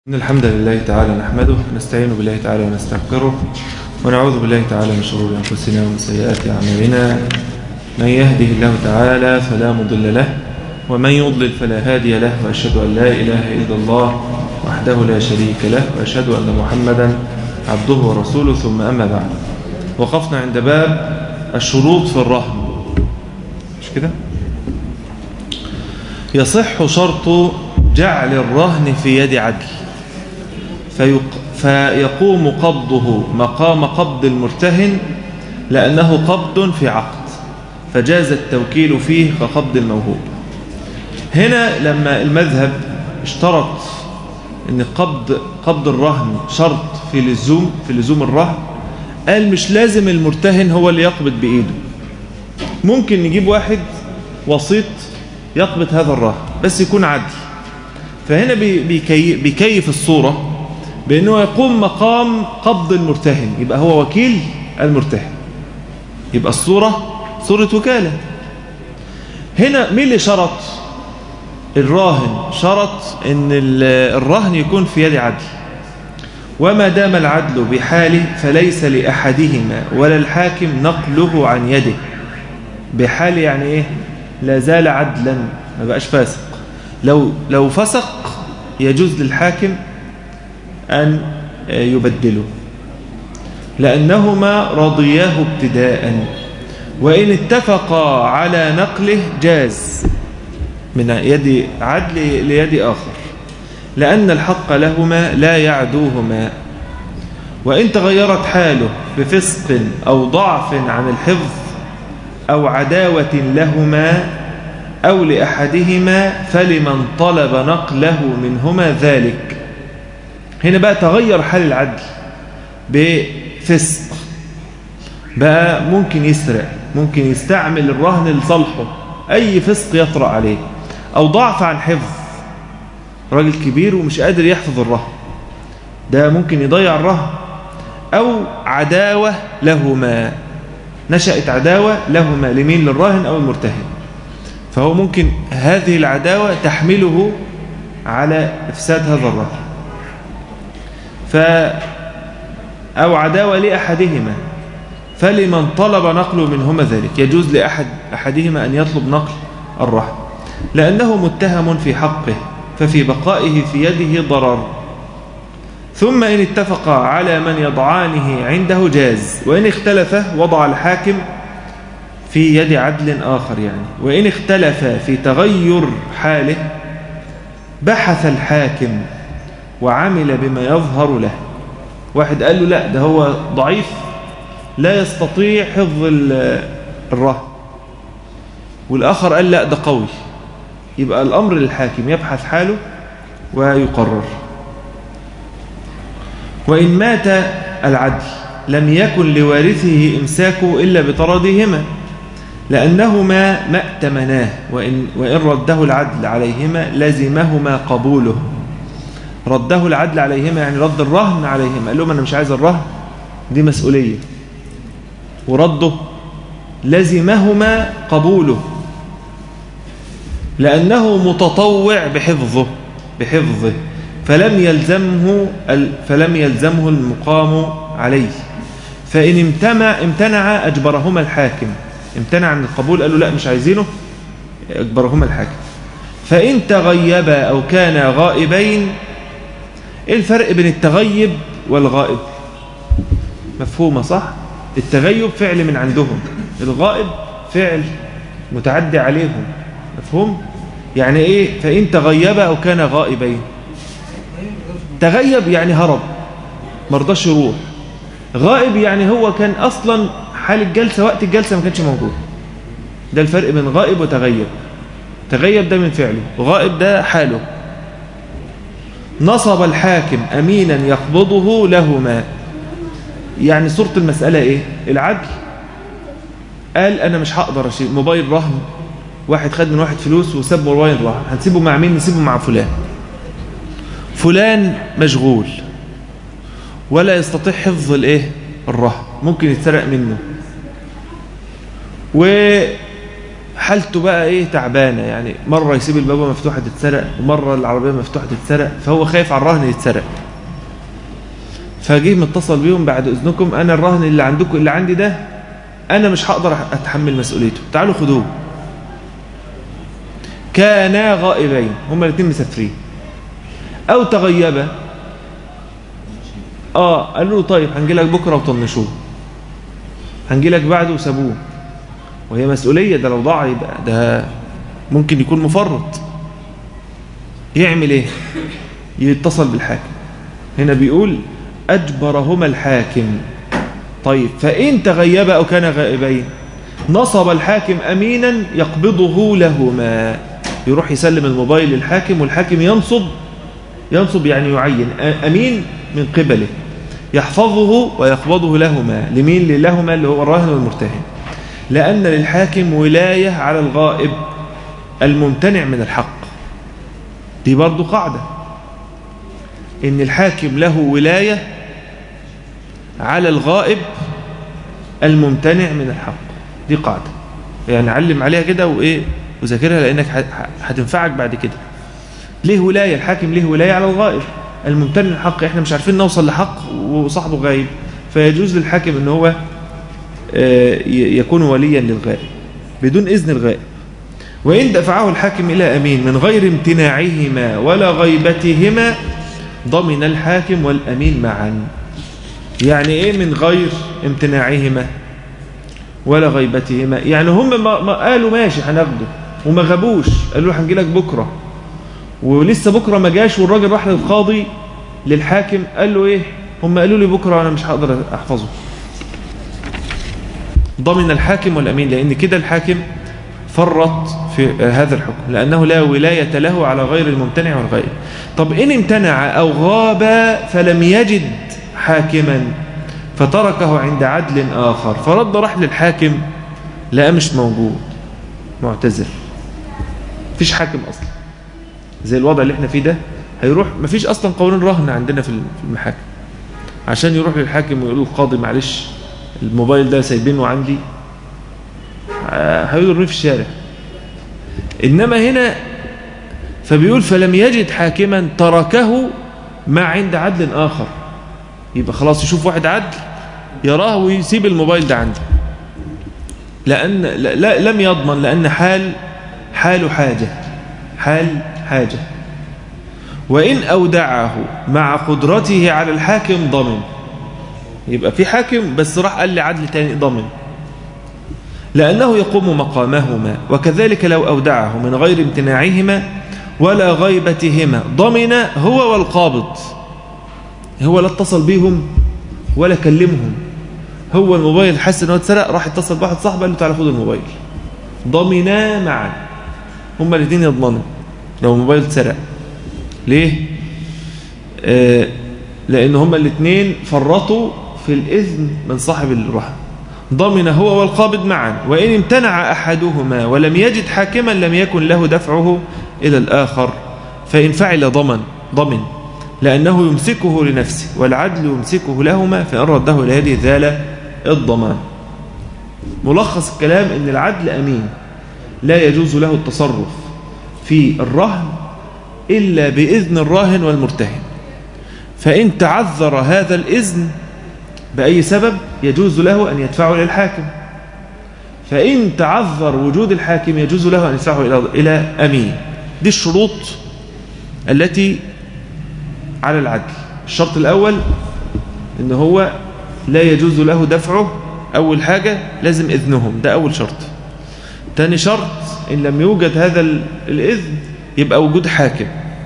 إن الحمد لله تعالى نحمده ونستعين بالله تعالى ونستغفره ونعوذ بالله تعالى من شرور أنفسنا ومن سيئات أعمالنا من يهده الله تعالى فلا مضل له ومن يضلل فلا هادي له وأشهد أن لا إله إلا الله وحده لا شريك له وأشهد أن محمدا عبده ورسوله ثم أما بعد وقفنا عند باب الشروط في الرهن مش كده يصح شرط جعل الرهن في يد عدل فيق فيقوم قبضه مقام قبض المرتهن لأنه قبض في عقد فجاز التوكيل فيه كقبض الموهوب هنا لما المذهب اشترط ان قبض قبض الرهن شرط في لزوم في لزوم الرهن قال مش لازم المرتهن هو اللي يقبض بإيده ممكن نجيب واحد وسيط يقبض هذا الرهن بس يكون عدل فهنا بيكي بيكيف الصورة بأنه يقوم مقام قبض المرتهن يبقى هو وكيل المرتهن يبقى الصورة صورة وكالة هنا مين اللي شرط الراهن شرط ان الرهن يكون في يد عدل وما دام العدل بحاله فليس لأحدهما ولا الحاكم نقله عن يده بحال يعني ايه لا زال عدلا ما بقاش فاسق لو لو فسق يجوز للحاكم أن يبدله لأنهما رضياه ابتداء وإن اتفقا على نقله جاز من يد عدل ليد آخر لأن الحق لهما لا يعدوهما وإن تغيرت حاله بفسق أو ضعف عن الحفظ أو عداوة لهما أو لأحدهما فلمن طلب نقله منهما ذلك هنا بقى تغير حال العدل بفسق بقى ممكن يسرق ممكن يستعمل الرهن لصالحه أي فسق يطرأ عليه أو ضعف عن حفظ راجل كبير ومش قادر يحفظ الرهن ده ممكن يضيع الرهن أو عداوة لهما نشأت عداوة لهما لمين للراهن أو المرتهن فهو ممكن هذه العداوة تحمله على إفساد هذا الرهن ف أو عداوة لأحدهما فلمن طلب نقله منهما ذلك يجوز لأحد أحدهما أن يطلب نقل الرهن لأنه متهم في حقه ففي بقائه في يده ضرر ثم إن اتفق على من يضعانه عنده جاز وإن اختلف وضع الحاكم في يد عدل آخر يعني وإن اختلف في تغير حاله بحث الحاكم وعمل بما يظهر له واحد قال له لا ده هو ضعيف لا يستطيع حفظ الرهن والآخر قال لا ده قوي يبقى الأمر للحاكم يبحث حاله ويقرر وإن مات العدل لم يكن لوارثه إمساكه إلا بطردهما لأنهما ما ائتمناه وإن, وإن رده العدل عليهما لزمهما قبوله رده العدل عليهما يعني رد الرهن عليهما قال لهم أنا مش عايز الرهن دي مسؤولية ورده لزمهما قبوله لأنه متطوع بحفظه بحفظه فلم يلزمه فلم يلزمه المقام عليه فإن امتنع امتنع أجبرهما الحاكم امتنع عن القبول قالوا لا مش عايزينه أجبرهما الحاكم فإن تغيبا أو كانا غائبين ايه الفرق بين التغيب والغائب مفهومة صح التغيب فعل من عندهم الغائب فعل متعدي عليهم مفهوم يعني ايه فإن تغيبا أو كان غائبين تغيب يعني هرب مرضاش يروح غائب يعني هو كان أصلا حال الجلسة وقت الجلسة ما كانش موجود ده الفرق بين غائب وتغيب تغيب ده من فعله وغائب ده حاله نصب الحاكم أمينا يقبضه لهما يعني صورة المسألة إيه العدل قال أنا مش هقدر أشيل موبايل رهن واحد خد من واحد فلوس وساب موبايل رهن هنسيبه مع مين نسيبه مع فلان فلان مشغول ولا يستطيع حفظ الايه الرهن ممكن يتسرق منه حالته بقى ايه تعبانة يعني مرة يسيب البابة مفتوحة تتسرق ومرة العربية مفتوحة تتسرق فهو خايف على الرهن يتسرق فجه متصل بيهم بعد اذنكم انا الرهن اللي عندكم اللي عندي ده انا مش هقدر اتحمل مسؤوليته تعالوا خدوه كانا غائبين هما الاثنين مسافرين او تغيبا اه قالوا له طيب هنجي لك بكره وطنشوه هنجي لك بعده وسابوه وهي مسؤوليه ده لو ضاع يبقى ده ممكن يكون مفرط يعمل ايه يتصل بالحاكم هنا بيقول اجبرهما الحاكم طيب فإن تغيب أو كان غائبين نصب الحاكم أمينا يقبضه لهما يروح يسلم الموبايل للحاكم والحاكم ينصب ينصب يعني يعين أمين من قبله يحفظه ويقبضه لهما لمين لهما اللي هو الراهن والمرتهن لأن للحاكم ولاية على الغائب الممتنع من الحق دي برضو قاعدة إن الحاكم له ولاية على الغائب الممتنع من الحق دي قاعدة يعني علم عليها كده وإيه وذاكرها لأنك هتنفعك بعد كده ليه ولاية الحاكم ليه ولاية على الغائب الممتنع من الحق احنا مش عارفين نوصل لحق وصاحبه غايب فيجوز للحاكم ان هو يكون وليا للغائب بدون إذن الغائب وإن دفعه الحاكم إلى أمين من غير امتناعهما ولا غيبتهما ضمن الحاكم والأمين معا يعني إيه من غير امتناعهما ولا غيبتهما يعني هم ما ما قالوا ماشي هناخده وما غابوش قالوا له هنجي لك بكرة ولسه بكرة ما جاش والراجل راح للقاضي للحاكم قال له إيه هم قالوا لي بكرة أنا مش هقدر أحفظه ضمن الحاكم والأمين لأن كده الحاكم فرط في هذا الحكم لأنه لا ولاية له على غير الممتنع والغير طب إن امتنع أو غاب فلم يجد حاكما فتركه عند عدل آخر فرد راح للحاكم لا مش موجود معتذر مفيش حاكم أصلا زي الوضع اللي احنا فيه ده هيروح مفيش أصلا قانون رهن عندنا في المحاكم عشان يروح للحاكم ويقول القاضي معلش الموبايل ده سايبينه عندي هيضرني في الشارع إنما هنا فبيقول فلم يجد حاكما تركه ما عند عدل آخر يبقى خلاص يشوف واحد عدل يراه ويسيب الموبايل ده عنده لأن لا, لا لم يضمن لأن حال حال حاجة حال حاجة وإن أودعه مع قدرته على الحاكم ضمن يبقى في حاكم بس راح قال لي عدل تاني ضمن لأنه يقوم مقامهما وكذلك لو أودعه من غير امتناعهما ولا غيبتهما ضمن هو والقابض هو لا اتصل بيهم ولا كلمهم هو الموبايل حس انه اتسرق راح اتصل بواحد صاحبه قال له تعالى خد الموبايل ضمنا معا هما الاثنين يضمنوا لو الموبايل اتسرق ليه آه لان هما الاثنين فرطوا في الاذن من صاحب الرهن ضمن هو والقابض معا وإن امتنع أحدهما ولم يجد حاكما لم يكن له دفعه إلى الآخر فإن فعل ضمن ضمن لأنه يمسكه لنفسه والعدل يمسكه لهما فإن رده إلى يده ذال الضمان ملخص الكلام أن العدل أمين لا يجوز له التصرف في الرهن إلا بإذن الراهن والمرتهن فإن تعذر هذا الإذن بأي سبب يجوز له أن يدفعه إلى الحاكم فإن تعذر وجود الحاكم يجوز له أن يدفعه إلى إلى أمين دي الشروط التي على العدل الشرط الأول إن هو لا يجوز له دفعه أول حاجة لازم إذنهم ده أول شرط تاني شرط إن لم يوجد هذا الإذن يبقى وجود حاكم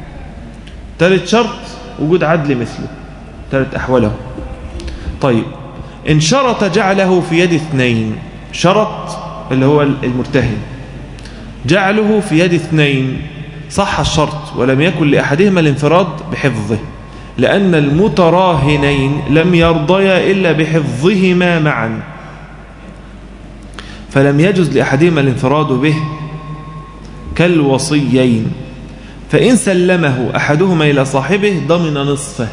ثالث شرط وجود عدل مثله ثالث أحواله طيب إن شرط جعله في يد اثنين شرط اللي هو المرتهن جعله في يد اثنين صح الشرط ولم يكن لأحدهما الانفراد بحفظه لأن المتراهنين لم يرضيا إلا بحفظهما معا فلم يجز لأحدهما الانفراد به كالوصيين فإن سلمه أحدهما إلى صاحبه ضمن نصفه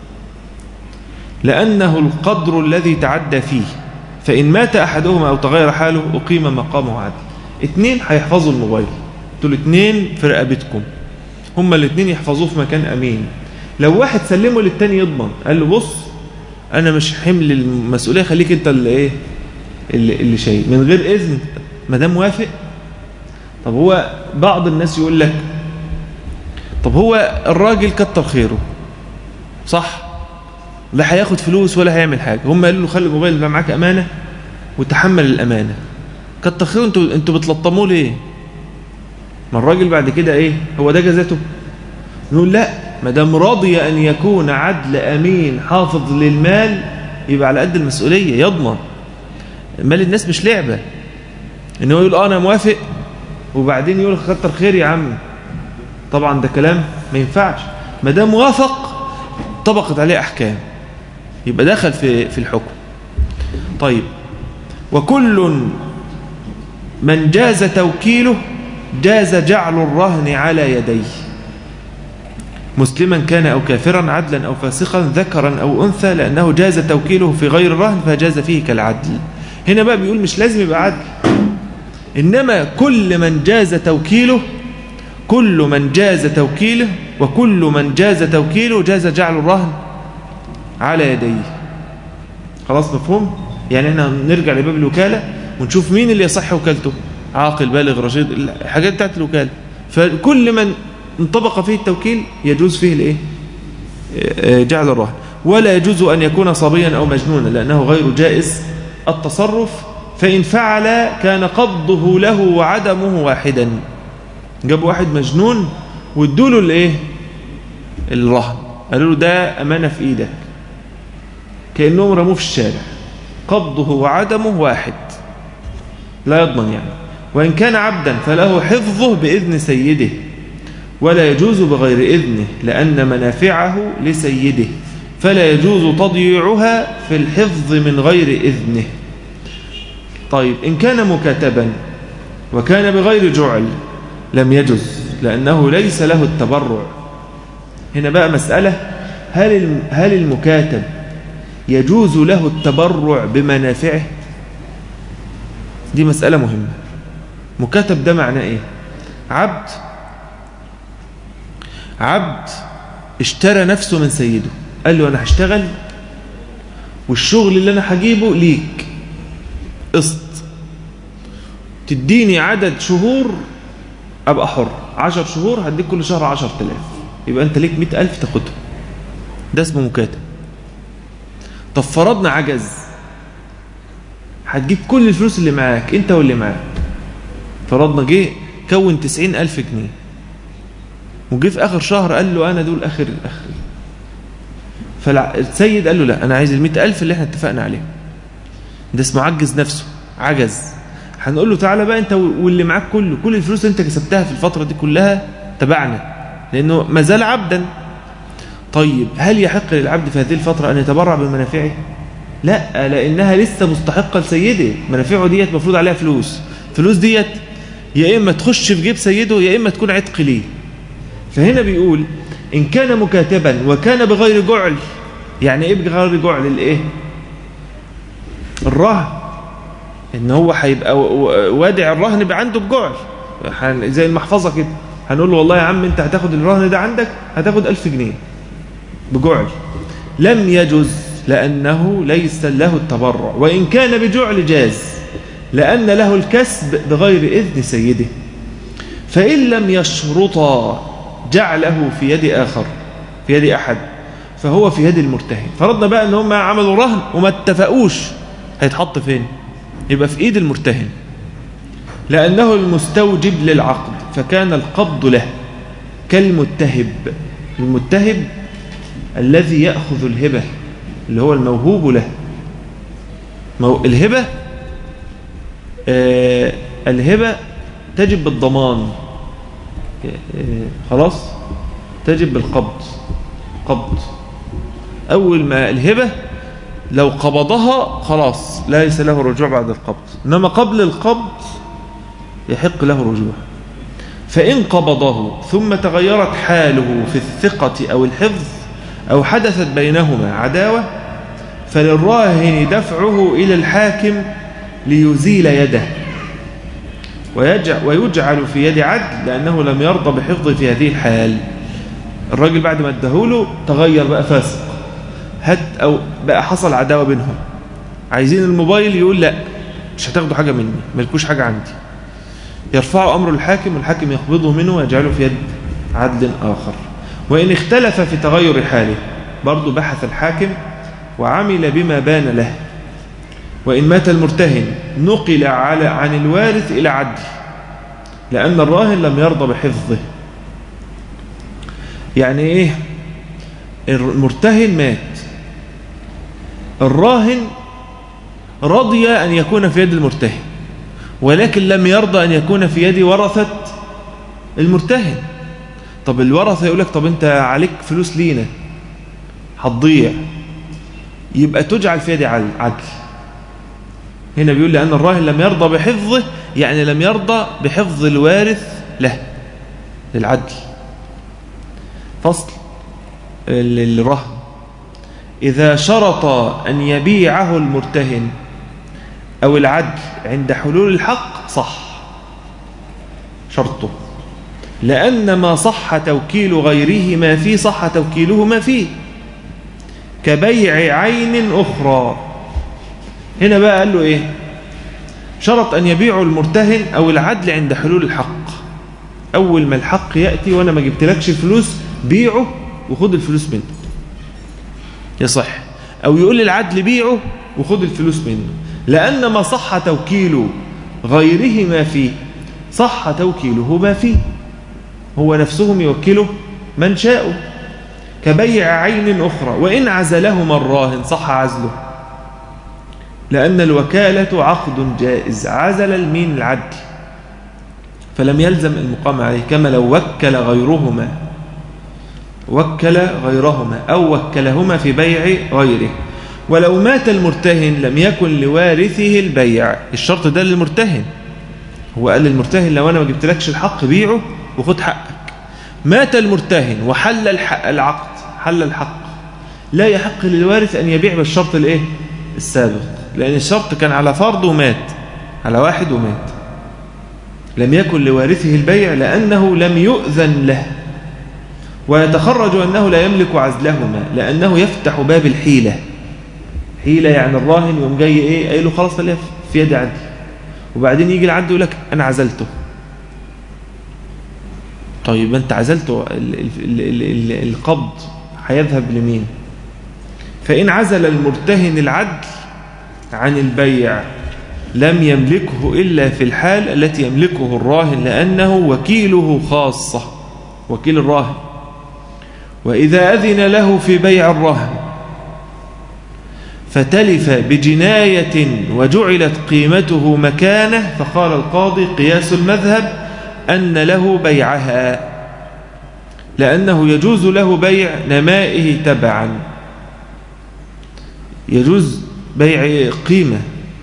لأنه القدر الذي تعدى فيه فإن مات أحدهما أو تغير حاله أقيم مقامه عدل اتنين هيحفظوا الموبايل دول اتنين في رقبتكم هما الاتنين يحفظوه في مكان امين لو واحد سلمه للتاني يضمن قال له بص انا مش حمل المسؤوليه خليك انت اللي ايه اللي, اللي شايل من غير اذن ما دام موافق طب هو بعض الناس يقول لك طب هو الراجل كتر خيره صح لا هياخد فلوس ولا هيعمل حاجه هم قالوا له خلي الموبايل ده معاك امانه وتحمل الامانه كتر خيره انتوا انتوا بتلطموه ليه ما الراجل بعد كده ايه هو ده جزاته نقول لا ما دام راضي ان يكون عدل امين حافظ للمال يبقى على قد المسؤوليه يضمن مال الناس مش لعبه ان هو يقول اه انا موافق وبعدين يقول كتر خير يا عم طبعا ده كلام ما ينفعش ما دام وافق طبقت عليه احكام يبقى دخل في في الحكم طيب وكل من جاز توكيله جاز جعل الرهن على يديه مسلما كان أو كافرا عدلا أو فاسقا ذكرا أو أنثى لأنه جاز توكيله في غير الرهن فجاز فيه كالعدل هنا بقى بيقول مش لازم يبقى عدل إنما كل من جاز توكيله كل من جاز توكيله وكل من جاز توكيله جاز جعل الرهن على يديه خلاص مفهوم يعني احنا نرجع لباب الوكالة ونشوف مين اللي يصح وكالته عاقل بالغ رشيد الحاجات بتاعت الوكالة فكل من انطبق فيه التوكيل يجوز فيه الايه جعل الرهن ولا يجوز أن يكون صبيا أو مجنونا لأنه غير جائز التصرف فإن فعل كان قبضه له وعدمه واحدا جاب واحد مجنون وادوا له الايه الرهن قالوا له ده امانه في ايدك كانهم رموه في الشارع قبضه وعدمه واحد لا يضمن يعني وان كان عبدا فله حفظه باذن سيده ولا يجوز بغير اذنه لان منافعه لسيده فلا يجوز تضييعها في الحفظ من غير اذنه طيب ان كان مكاتبا وكان بغير جعل لم يجز لأنه ليس له التبرع هنا بقى مسألة هل هل المكاتب يجوز له التبرع بمنافعه دي مسألة مهمة مكاتب ده معناه ايه عبد عبد اشترى نفسه من سيده قال له انا هشتغل والشغل اللي انا هجيبه ليك قسط تديني عدد شهور ابقى حر عشر شهور هديك كل شهر عشر تلاف يبقى انت ليك مئة ألف تاخدهم ده اسمه مكاتب طب فرضنا عجز هتجيب كل الفلوس اللي معاك انت واللي معاك فرضنا جه كون تسعين ألف جنيه وجه في آخر شهر قال له أنا دول آخر الآخر فالسيد قال له لا أنا عايز المئة ألف اللي احنا اتفقنا عليه ده اسمه عجز نفسه عجز هنقول له تعالى بقى انت واللي معاك كله كل الفلوس اللي انت كسبتها في الفترة دي كلها تبعنا لأنه ما زال عبدا طيب هل يحق للعبد في هذه الفترة أن يتبرع بمنافعه لا لأنها لسه مستحقة لسيده منافعه ديت مفروض عليها فلوس فلوس ديت يا إما تخش في جيب سيده يا إما تكون عتق ليه فهنا بيقول إن كان مكاتبا وكان بغير جعل يعني إيه بغير جعل الإيه الرهن إن هو هيبقى وادع الرهن يبقى عنده بجعل زي المحفظة كده هنقول له والله يا عم انت هتاخد الرهن ده عندك هتاخد ألف جنيه بجعل لم يجز لأنه ليس له التبرع وإن كان بجعل جاز لأن له الكسب بغير إذن سيده فإن لم يشرط جعله في يد آخر في يد أحد فهو في يد المرتهن فرضنا بقى ان هم عملوا رهن وما اتفقوش هيتحط فين يبقى في ايد المرتهن لأنه المستوجب للعقد فكان القبض له كالمتهب المتهب الذي يأخذ الهبة اللي هو الموهوب له مو... الهبة آه الهبة تجب بالضمان آه خلاص تجب بالقبض قبض أول ما الهبة لو قبضها خلاص ليس له رجوع بعد القبض إنما قبل القبض يحق له رجوع فإن قبضه ثم تغيرت حاله في الثقة أو الحفظ أو حدثت بينهما عداوة فللراهن دفعه إلى الحاكم ليزيل يده ويجعل في يد عدل لأنه لم يرضى بحفظه في هذه الحال الراجل بعد ما ادهوله تغير بقى فاسق هات أو بقى حصل عداوة بينهم عايزين الموبايل يقول لا مش هتاخدوا حاجة مني ملكوش حاجة عندي يرفع أمر الحاكم والحاكم يقبضه منه ويجعله في يد عدل آخر وإن اختلف في تغير حاله برضو بحث الحاكم وعمل بما بان له وإن مات المرتهن نقل على عن الوارث إلى عدل لأن الراهن لم يرضى بحفظه يعني إيه المرتهن مات الراهن رضي أن يكون في يد المرتهن ولكن لم يرضى أن يكون في يد ورثة المرتهن طب الورثة يقول لك طب أنت عليك فلوس لينا هتضيع يبقى تجعل في يد عدل هنا بيقول لأن الراهن لم يرضى بحفظه يعني لم يرضى بحفظ الوارث له للعدل فصل الرهن إذا شرط أن يبيعه المرتهن أو العدل عند حلول الحق صح شرطه لأن ما صح توكيل غيره ما فيه صح توكيله ما فيه كبيع عين أخرى هنا بقى قال له إيه شرط أن يبيع المرتهن أو العدل عند حلول الحق أول ما الحق يأتي وأنا ما جبتلكش الفلوس بيعه وخد الفلوس منه يصح أو يقول للعدل بيعه وخد الفلوس منه لأن ما صح توكيل غيره ما فيه صح توكيله ما فيه هو نفسهم يوكله من شاءوا كبيع عين أخرى وإن عزلهما الراهن صح عزله لأن الوكالة عقد جائز عزل المين العدل فلم يلزم المقام عليه كما لو وكل غيرهما وكل غيرهما أو وكلهما في بيع غيره ولو مات المرتهن لم يكن لوارثه البيع الشرط ده للمرتهن هو قال للمرتهن لو أنا ما جبتلكش الحق بيعه وخد حقك مات المرتهن وحل الحق العقد حل الحق لا يحق للوارث أن يبيع بالشرط الايه السابق لأن الشرط كان على فرض ومات على واحد ومات لم يكن لوارثه البيع لأنه لم يؤذن له ويتخرج أنه لا يملك عزلهما لأنه يفتح باب الحيلة حيلة يعني الراهن يوم جاي إيه قايل له خلاص خليها في يد عدل وبعدين يجي العدل يقول لك أنا عزلته طيب أنت عزلته القبض هيذهب لمين فإن عزل المرتهن العدل عن البيع لم يملكه إلا في الحال التي يملكه الراهن لأنه وكيله خاصة وكيل الراهن وإذا أذن له في بيع الرهن فتلف بجناية وجعلت قيمته مكانه فقال القاضي قياس المذهب أن له بيعها لأنه يجوز له بيع نمائه تبعا يجوز بيع قيمة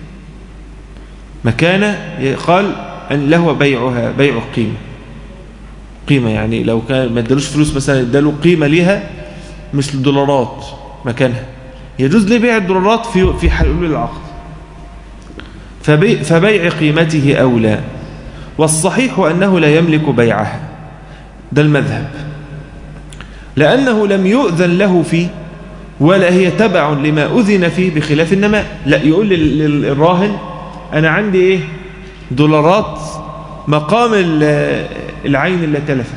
مكانه قال أن له بيعها بيع قيمة قيمة يعني لو كان ما ادالوش فلوس مثلا اداله قيمة ليها مثل الدولارات مكانها يجوز لي بيع الدولارات في في حلول العقد فبيع, فبيع قيمته أولى والصحيح أنه لا يملك بيعها ده المذهب لأنه لم يؤذن له فيه ولا هي تبع لما أذن فيه بخلاف النماء لا يقول للراهن أنا عندي إيه دولارات مقام العين اللي تلفت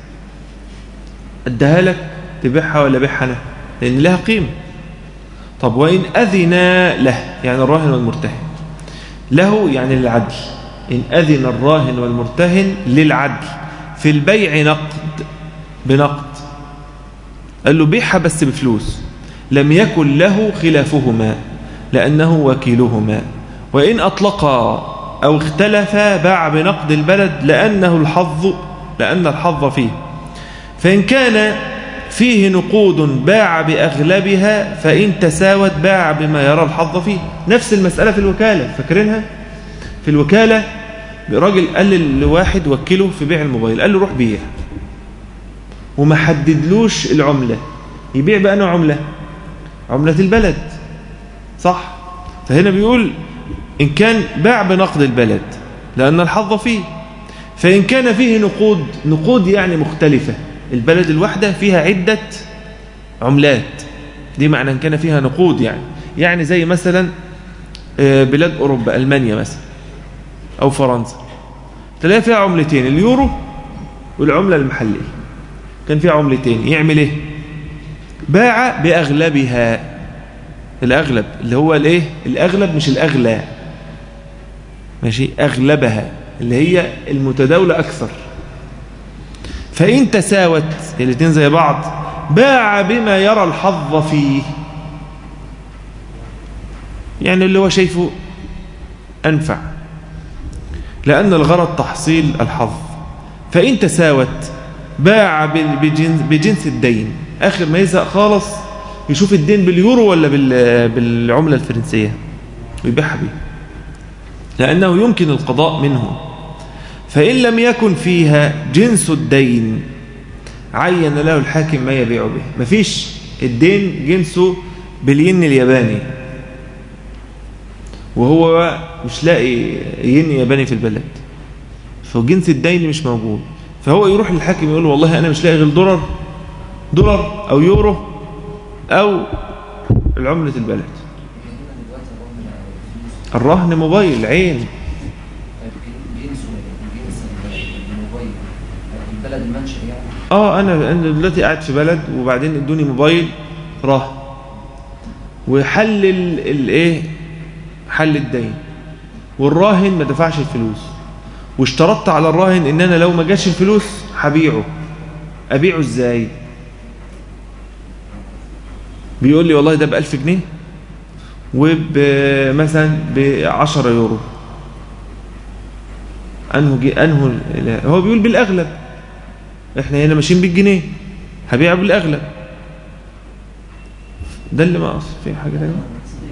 اديها لك تبيعها ولا بيعها أنا لأن لها قيمة طب وإن أذن له يعني الراهن والمرتهن له يعني للعدل إن أذن الراهن والمرتهن للعدل في البيع نقد بنقد قال له بيعها بس بفلوس لم يكن له خلافهما لأنه وكيلهما وإن أطلقا أو اختلفا باع بنقد البلد لأنه الحظ لأن الحظ فيه فإن كان فيه نقود باع بأغلبها فإن تساوت باع بما يرى الحظ فيه نفس المسألة في الوكالة فاكرينها في الوكالة راجل قال لواحد وكله في بيع الموبايل قال له روح بيع وما حددلوش العملة يبيع بأنه عملة عملة البلد صح فهنا بيقول إن كان باع بنقد البلد لأن الحظ فيه فإن كان فيه نقود نقود يعني مختلفة البلد الواحدة فيها عدة عملات دي معنى أن كان فيها نقود يعني يعني زي مثلا آه، بلاد أوروبا ألمانيا مثلا أو فرنسا تلاقي فيها عملتين اليورو والعملة المحلية كان فيها عملتين يعمل ايه باع بأغلبها الأغلب اللي هو الايه الأغلب مش الأغلى ماشي أغلبها اللي هي المتداولة أكثر فإن تساوت الاثنين زي بعض باع بما يرى الحظ فيه يعني اللي هو شايفه أنفع لأن الغرض تحصيل الحظ فإن تساوت باع بجنس, بجنس الدين آخر ما يزهق خالص يشوف الدين باليورو ولا بالعملة الفرنسية ويبيعها بيه لأنه يمكن القضاء منه فإن لم يكن فيها جنس الدين عين له الحاكم ما يبيع به مفيش الدين جنسه بالين الياباني وهو مش لاقي ين ياباني في البلد فجنس الدين مش موجود فهو يروح للحاكم يقول له والله أنا مش لاقي غير دولار دولار أو يورو أو العملة البلد الرهن موبايل عين اه انا انا دلوقتي قاعد في بلد وبعدين ادوني موبايل رهن وحل الايه حل الدين والراهن ما دفعش الفلوس واشترطت على الراهن ان انا لو ما جاش الفلوس هبيعه ابيعه ازاي بيقول لي والله ده ب 1000 جنيه ومثلا ب 10 يورو انه جي انه هو بيقول بالاغلب احنا هنا ماشيين بالجنيه هبيعه بالاغلب ده اللي ما اقصد في حاجه ثانيه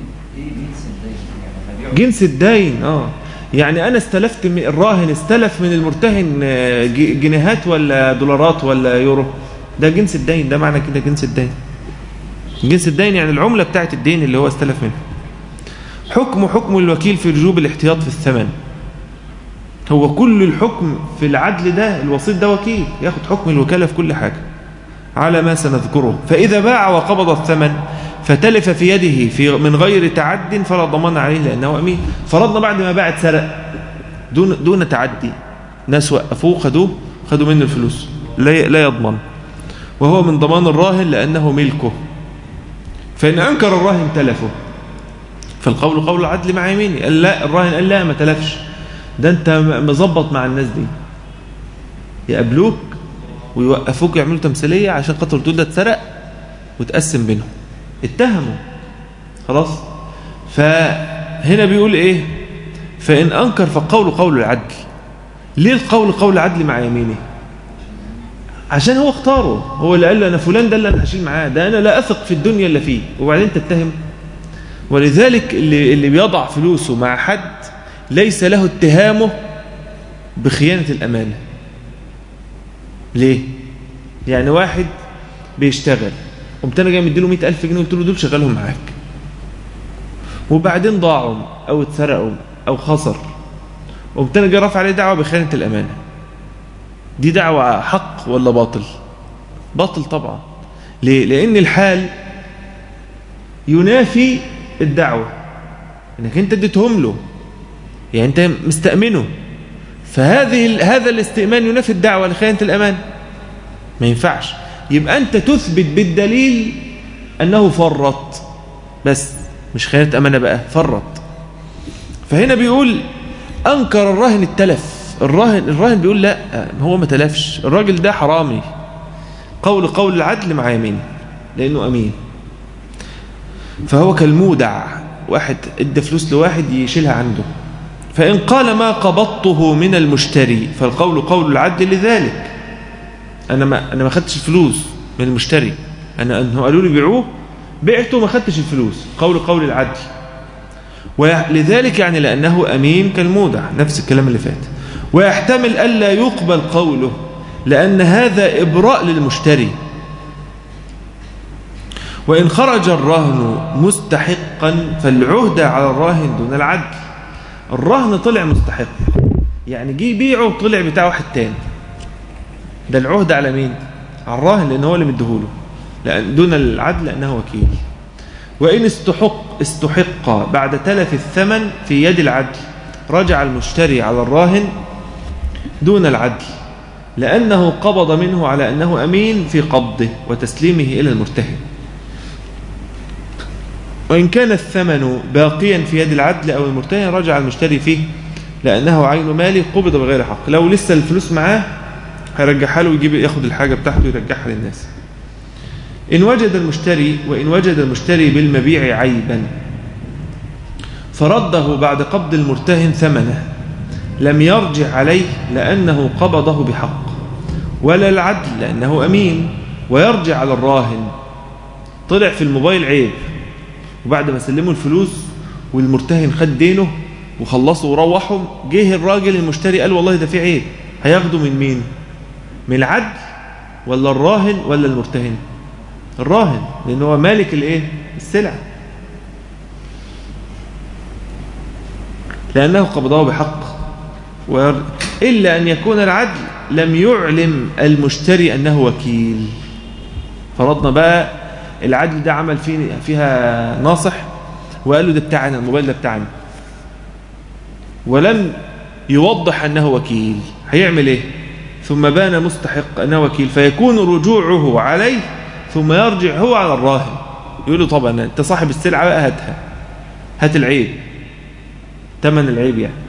جنس الدين اه يعني انا استلفت من الراهن استلف من المرتهن آه، جنيهات ولا دولارات ولا يورو ده جنس الدين ده معنى كده جنس الدين جنس الدين يعني العملة بتاعت الدين اللي هو استلف منه حكم حكم الوكيل في رجوب الاحتياط في الثمن هو كل الحكم في العدل ده الوسيط ده وكيل ياخد حكم الوكالة في كل حاجة على ما سنذكره فإذا باع وقبض الثمن فتلف في يده في من غير تعد فلا ضمان عليه لأنه أمين فرضنا بعد ما باع اتسرق دون, دون تعدي ناس وقفوه خدوه خدوا منه الفلوس لا لا يضمن وهو من ضمان الراهن لأنه ملكه فإن أنكر الراهن تلفه فالقول قول العدل مع يميني قال لا الراهن قال لا ما تلفش ده أنت مظبط مع الناس دي يقابلوك ويوقفوك يعملوا تمثيلية عشان خاطر تقول ده اتسرق وتقسم بينهم اتهموا خلاص فهنا بيقول ايه فإن أنكر فقول قول العدل ليه القول قول العدل مع يمينه عشان هو اختاره هو اللي قال له أنا فلان ده اللي أنا هشيل معاه ده أنا لا أثق في الدنيا اللي فيه وبعدين تتهم ولذلك اللي, اللي بيضع فلوسه مع حد ليس له اتهامه بخيانة الأمانة ليه؟ يعني واحد بيشتغل قمت انا جاي مديله 100000 جنيه قلت له دول شغلهم معاك وبعدين ضاعوا او اتسرقوا او خسر قمت انا جاي رافع عليه دعوه بخيانه الامانه دي دعوه حق ولا باطل باطل طبعا ليه لان الحال ينافي الدعوه انك انت اديتهم له يعني انت مستأمنه فهذه هذا الاستئمان ينافي الدعوه لخيانه الامانه ما ينفعش يبقى أنت تثبت بالدليل أنه فرط بس مش خيانة أمانة بقى فرط فهنا بيقول أنكر الراهن التلف الراهن الراهن بيقول لا هو ما تلفش الراجل ده حرامي قول قول العدل مع يمين لأنه أمين فهو كالمودع واحد ادى فلوس لواحد يشيلها عنده فإن قال ما قبضته من المشتري فالقول قول العدل لذلك انا ما انا ما خدتش الفلوس من المشتري انا انه قالوا لي بيعوه بعته وما خدتش الفلوس قول قول العدل ولذلك يعني لانه امين كالمودع نفس الكلام اللي فات ويحتمل الا يقبل قوله لان هذا ابراء للمشتري وإن خرج الرهن مستحقا فالعهدة على الراهن دون العدل الرهن طلع مستحق يعني جه يبيعه وطلع بتاع واحد تاني ده العهد على مين على الراهن لان هو اللي مديهوله لأن دون العدل لانه وكيل وان استحق استحق بعد تلف الثمن في يد العدل رجع المشتري على الراهن دون العدل لأنه قبض منه على أنه أمين في قبضه وتسليمه إلى المرتهن وإن كان الثمن باقيا في يد العدل أو المرتهن رجع المشتري فيه لأنه عين مالي قبض بغير حق لو لسه الفلوس معاه هيرجعها له ويجيب ياخد الحاجة بتاعته ويرجعها للناس إن وجد المشتري وإن وجد المشتري بالمبيع عيبا فرده بعد قبض المرتهن ثمنه لم يرجع عليه لأنه قبضه بحق ولا العدل لأنه أمين ويرجع على الراهن طلع في الموبايل عيب وبعد ما سلموا الفلوس والمرتهن خد دينه وخلصوا وروحهم جه الراجل المشتري قال والله ده في عيب هياخده من مين من العدل ولا الراهن ولا المرتهن الراهن لأنه هو مالك الايه السلعة لأنه قبضه بحق وير... إلا أن يكون العدل لم يعلم المشتري أنه وكيل فرضنا بقى العدل ده عمل فيه فيها ناصح وقال له ده بتاعنا الموبايل ده بتاعنا ولم يوضح أنه وكيل هيعمل إيه ثم بان مستحق أنه وكيل فيكون رجوعه عليه ثم يرجع هو على الراهن يقول له طبعا أنت صاحب السلعة بقى هاتها هات العيب ثمن العيب يعني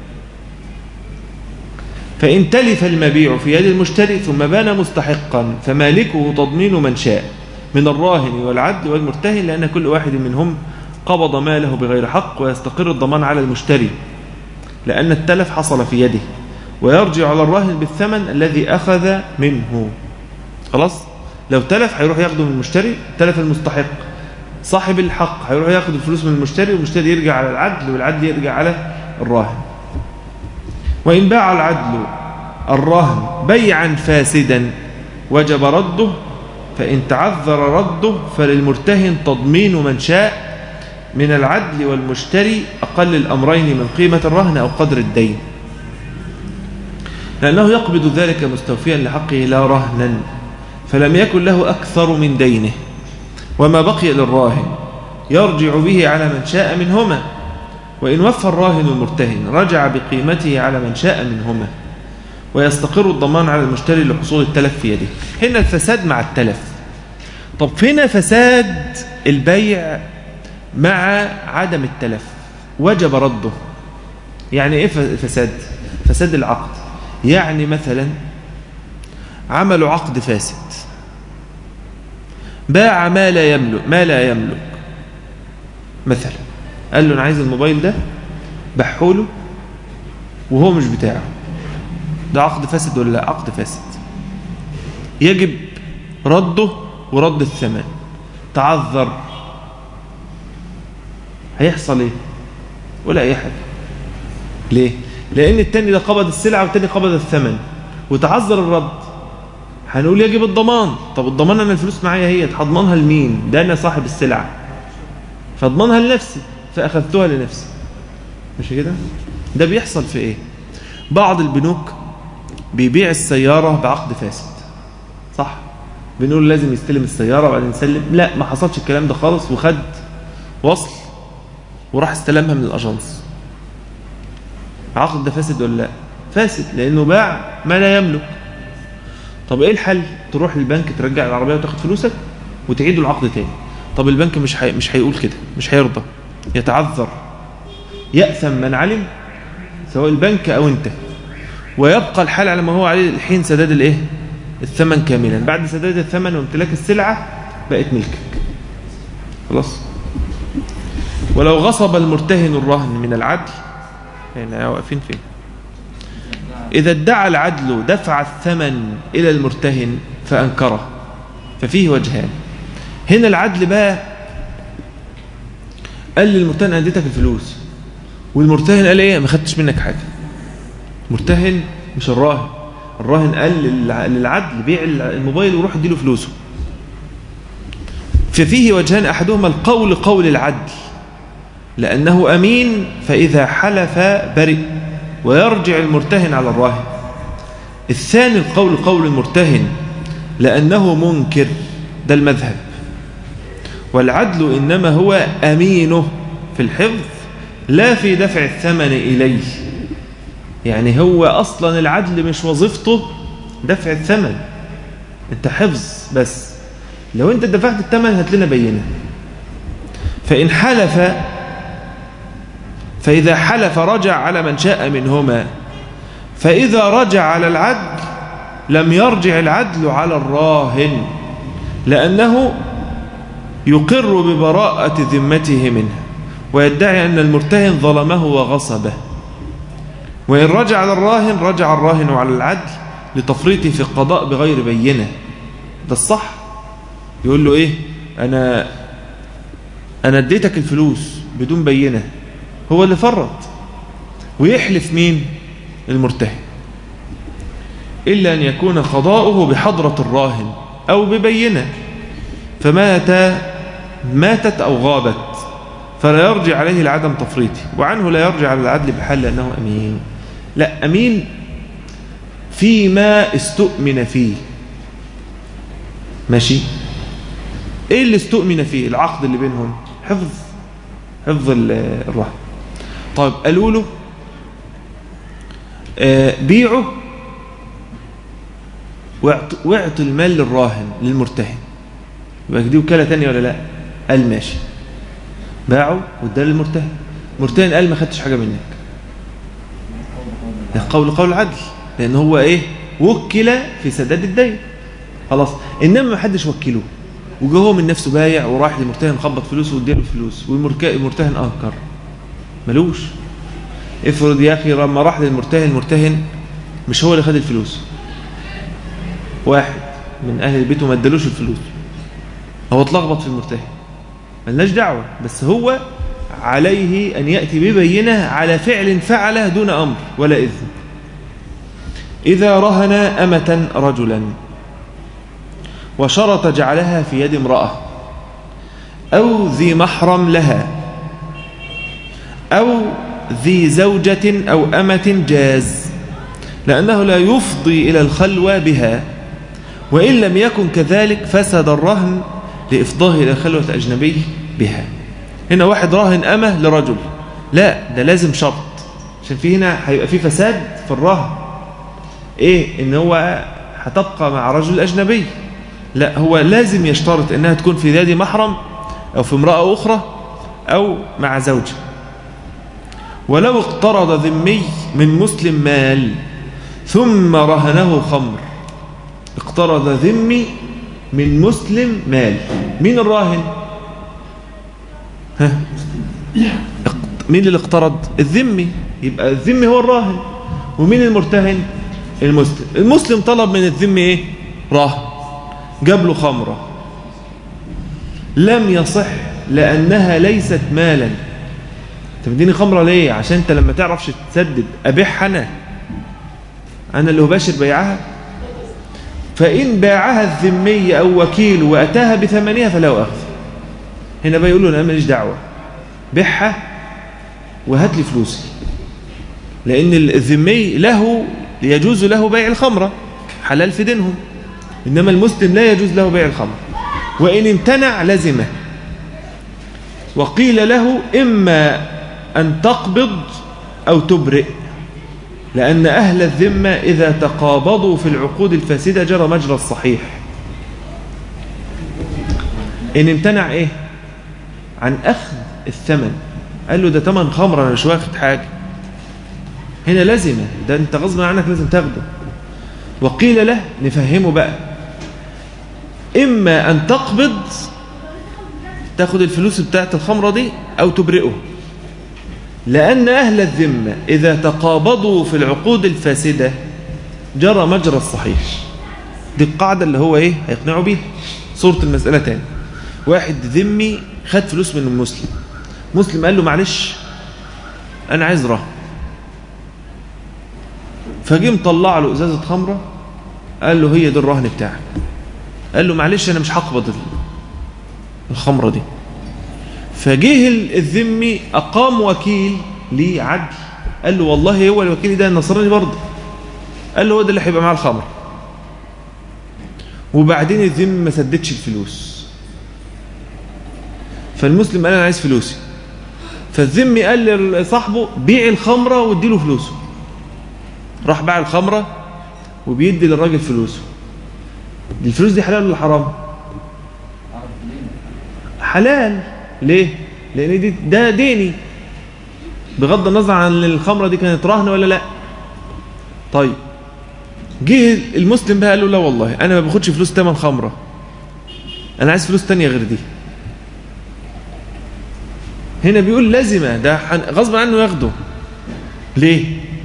فإن تلف المبيع في يد المشتري ثم بان مستحقا فمالكه تضمين من شاء من الراهن والعدل والمرتهن لأن كل واحد منهم قبض ماله بغير حق ويستقر الضمان على المشتري لأن التلف حصل في يده ويرجع على الراهن بالثمن الذي أخذ منه خلاص لو تلف هيروح ياخده من المشتري تلف المستحق صاحب الحق هيروح ياخد الفلوس من المشتري والمشتري يرجع على العدل والعدل يرجع على الراهن وإن باع العدل الرهن بيعا فاسدا وجب رده فإن تعذر رده فللمرتهن تضمين من شاء من العدل والمشتري أقل الأمرين من قيمة الرهن أو قدر الدين لأنه يقبض ذلك مستوفيا لحقه لا رهنا فلم يكن له أكثر من دينه وما بقي للراهن يرجع به على من شاء منهما وإن وفى الراهن المرتهن رجع بقيمته على من شاء منهما ويستقر الضمان على المشتري لحصول التلف في يده هنا الفساد مع التلف طب فين فساد البيع مع عدم التلف وجب رده يعني ايه فساد فساد العقد يعني مثلا عملوا عقد فاسد باع ما لا يملك ما لا يملك مثلا قال له انا عايز الموبايل ده بحوله وهو مش بتاعه ده عقد فاسد ولا لا عقد فاسد يجب رده ورد الثمن تعذر هيحصل ايه ولا اي حاجه ليه لان التاني ده قبض السلعه والتاني قبض الثمن وتعذر الرد هنقول يجب الضمان طب الضمان انا الفلوس معايا هي هضمنها لمين ده انا صاحب السلعه فاضمنها لنفسي فاخذتها لنفسي مش كده ده بيحصل في ايه بعض البنوك بيبيع السياره بعقد فاسد صح بنقول لازم يستلم السياره وبعدين يسلم لا ما حصلش الكلام ده خالص وخد وصل وراح استلمها من الاجانس عقد ده فاسد ولا لا فاسد لانه باع ما لا يملك طب ايه الحل تروح للبنك ترجع العربيه وتاخد فلوسك وتعيدوا العقد تاني طب البنك مش حي... مش هيقول كده مش هيرضى يتعذر يأثم من علم سواء البنك او انت ويبقى الحال على ما هو عليه الحين سداد الايه الثمن كاملا بعد سداد الثمن وامتلاك السلعه بقت ملكك خلاص ولو غصب المرتهن الرهن من العدل يعني واقفين فين إذا ادعى العدل دفع الثمن إلى المرتهن فأنكره ففيه وجهان هنا العدل بقى قال للمرتهن أنا اديتك الفلوس والمرتهن قال ايه ما خدتش منك حاجة مرتهن مش الراهن الراهن قال للعدل بيع الموبايل وروح اديله فلوسه ففيه وجهان أحدهما القول قول العدل لأنه أمين فإذا حلف برئ ويرجع المرتهن على الراهن الثاني القول قول المرتهن لأنه منكر ده المذهب والعدل إنما هو أمينه في الحفظ لا في دفع الثمن إليه يعني هو أصلا العدل مش وظيفته دفع الثمن انت حفظ بس لو انت دفعت الثمن هات لنا بينه فإن حلف فإذا حلف رجع على من شاء منهما فإذا رجع على العدل لم يرجع العدل على الراهن لأنه يقر ببراءة ذمته منه ويدعي أن المرتهن ظلمه وغصبه وإن رجع على الراهن رجع الراهن على العدل لتفريطه في القضاء بغير بينة ده الصح يقول له إيه أنا أنا اديتك الفلوس بدون بينة هو اللي فرط ويحلف مين المرتهن إلا أن يكون قضاؤه بحضرة الراهن أو ببينة فمات ماتت أو غابت فلا يرجع عليه لعدم تفريطه وعنه لا يرجع على العدل بحال لأنه أمين لا أمين فيما استؤمن فيه ماشي ايه اللي استؤمن فيه العقد اللي بينهم حفظ حفظ الرهن طيب قالوا له آه بيعه واعطوا المال للراهن للمرتهن يبقى دي وكاله ثانيه ولا لا قال ماشي باعوا واداه للمرتهن المرتهن قال ما خدتش حاجه منك قول قول العدل لان هو ايه وكل في سداد الدين خلاص انما ما حدش وكله وجه هو من نفسه بايع وراح للمرتهن خبط فلوسه واداله الفلوس والمرتهن انكر ملوش افرض يا اخي لما راح للمرتهن المرتهن مش هو اللي خد الفلوس واحد من اهل البيت وما ادالوش الفلوس هو اتلخبط في المرتهن ملناش دعوه بس هو عليه ان ياتي ببينه على فعل فعله دون امر ولا اذن اذا رهن امه رجلا وشرط جعلها في يد امراه او ذي محرم لها او ذي زوجه او امه جاز لانه لا يفضي الى الخلوه بها وإن لم يكن كذلك فسد الرهن لإفضاه إلى خلوة أجنبي بها هنا واحد راهن أمه لرجل لا ده لازم شرط عشان في هنا هيبقى في فساد في الرهن إيه إن هو هتبقى مع رجل أجنبي لا هو لازم يشترط إنها تكون في يد محرم أو في امرأة أخرى أو مع زوجة ولو اقترض ذمي من مسلم مال ثم رهنه خمر اقترض ذمي من مسلم مال مين الراهن ها مين اللي اقترض الذمي يبقى الذمي هو الراهن ومين المرتهن المسلم المسلم طلب من الذمي ايه راهن جاب له خمره لم يصح لانها ليست مالا انت مديني خمره ليه عشان انت لما تعرفش تسدد ابيعها انا انا اللي هباشر بيعها فإن باعها الذمي أو وكيل وأتاها بثمنها فله أخذ هنا بقى يقول له أنا ماليش دعوة بيعها وهات لي فلوسي لأن الذمي له يجوز له بيع الخمرة حلال في دينهم إنما المسلم لا يجوز له بيع الخمر وإن امتنع لزمه وقيل له إما أن تقبض أو تبرئ لأن أهل الذمة إذا تقابضوا في العقود الفاسدة جرى مجرى الصحيح إن امتنع إيه عن أخذ الثمن قال له ده ثمن خمر أنا مش واخد حاجة هنا لازمة ده أنت غصب عنك لازم تاخده وقيل له نفهمه بقى إما أن تقبض تاخد الفلوس بتاعت الخمرة دي أو تبرئه لأن أهل الذمة إذا تقابضوا في العقود الفاسدة جرى مجرى الصحيح دي القاعدة اللي هو إيه هيقنعوا بيها صورة المسألة تاني واحد ذمي خد فلوس من المسلم مسلم قال له معلش أنا عايز رهن فجي مطلع له إزازة خمرة قال له هي دي الرهن بتاعك قال له معلش أنا مش هقبض الخمرة دي فجه الذمي أقام وكيل ليه عدل قال له والله هو الوكيل ده النصراني برضه قال له هو ده اللي هيبقى معاه الخمر وبعدين الذم ما سددش الفلوس فالمسلم قال انا عايز فلوسي فالذمي قال لصاحبه بيع الخمره واديله فلوسه راح باع الخمره وبيدي للراجل فلوسه الفلوس دي حلال ولا حرام حلال ليه لان دي ده ديني بغض النظر عن الخمره دي كانت رهن ولا لا طيب جه المسلم بقى قال له لا والله انا ما باخدش فلوس تمن خمره انا عايز فلوس تانية غير دي هنا بيقول لازمه ده غصب عنه ياخده ليه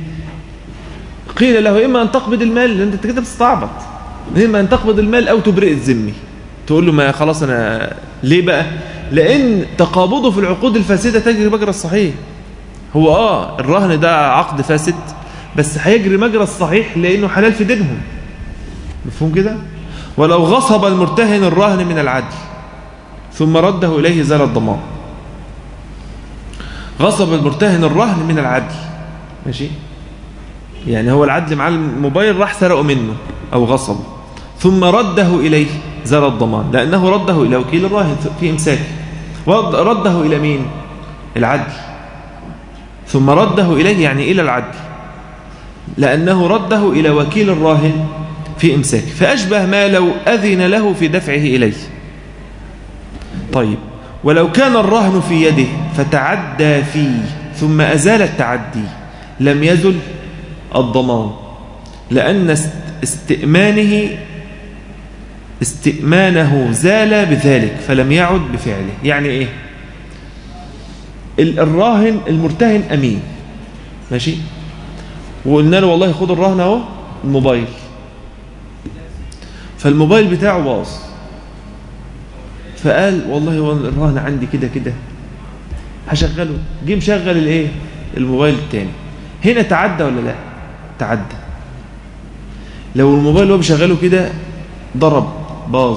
قيل له اما ان تقبض المال لان انت كده بتستعبط اما ان تقبض المال او تبرئ الذمي تقول له ما خلاص انا ليه بقى لان تقابضه في العقود الفاسده تجري مجرى الصحيح هو اه الرهن ده عقد فاسد بس هيجري مجرى الصحيح لانه حلال في دينهم مفهوم كده ولو غصب المرتهن الرهن من العدل ثم رده اليه زال الضمان غصب المرتهن الرهن من العدل ماشي يعني هو العدل مع الموبايل راح سرقه منه او غصب ثم رده اليه زال الضمان لانه رده الى وكيل الراهن في امساكه رده الى مين العدل ثم رده اليه يعني الى العدل لأنه رده إلى وكيل الراهن في إمساك فأشبه ما لو أذن له في دفعه إليه طيب ولو كان الرهن في يده فتعدى فيه ثم أزال التعدي لم يزل الضمان لأن استئمانه استئمانه زال بذلك فلم يعد بفعله يعني إيه الراهن المرتهن أمين ماشي وقلنا له والله خد الرهن اهو الموبايل فالموبايل بتاعه باظ فقال والله هو الرهن عندي كده كده هشغله جه مشغل الايه الموبايل التاني هنا تعدى ولا لا تعدى لو الموبايل هو بيشغله كده ضرب باظ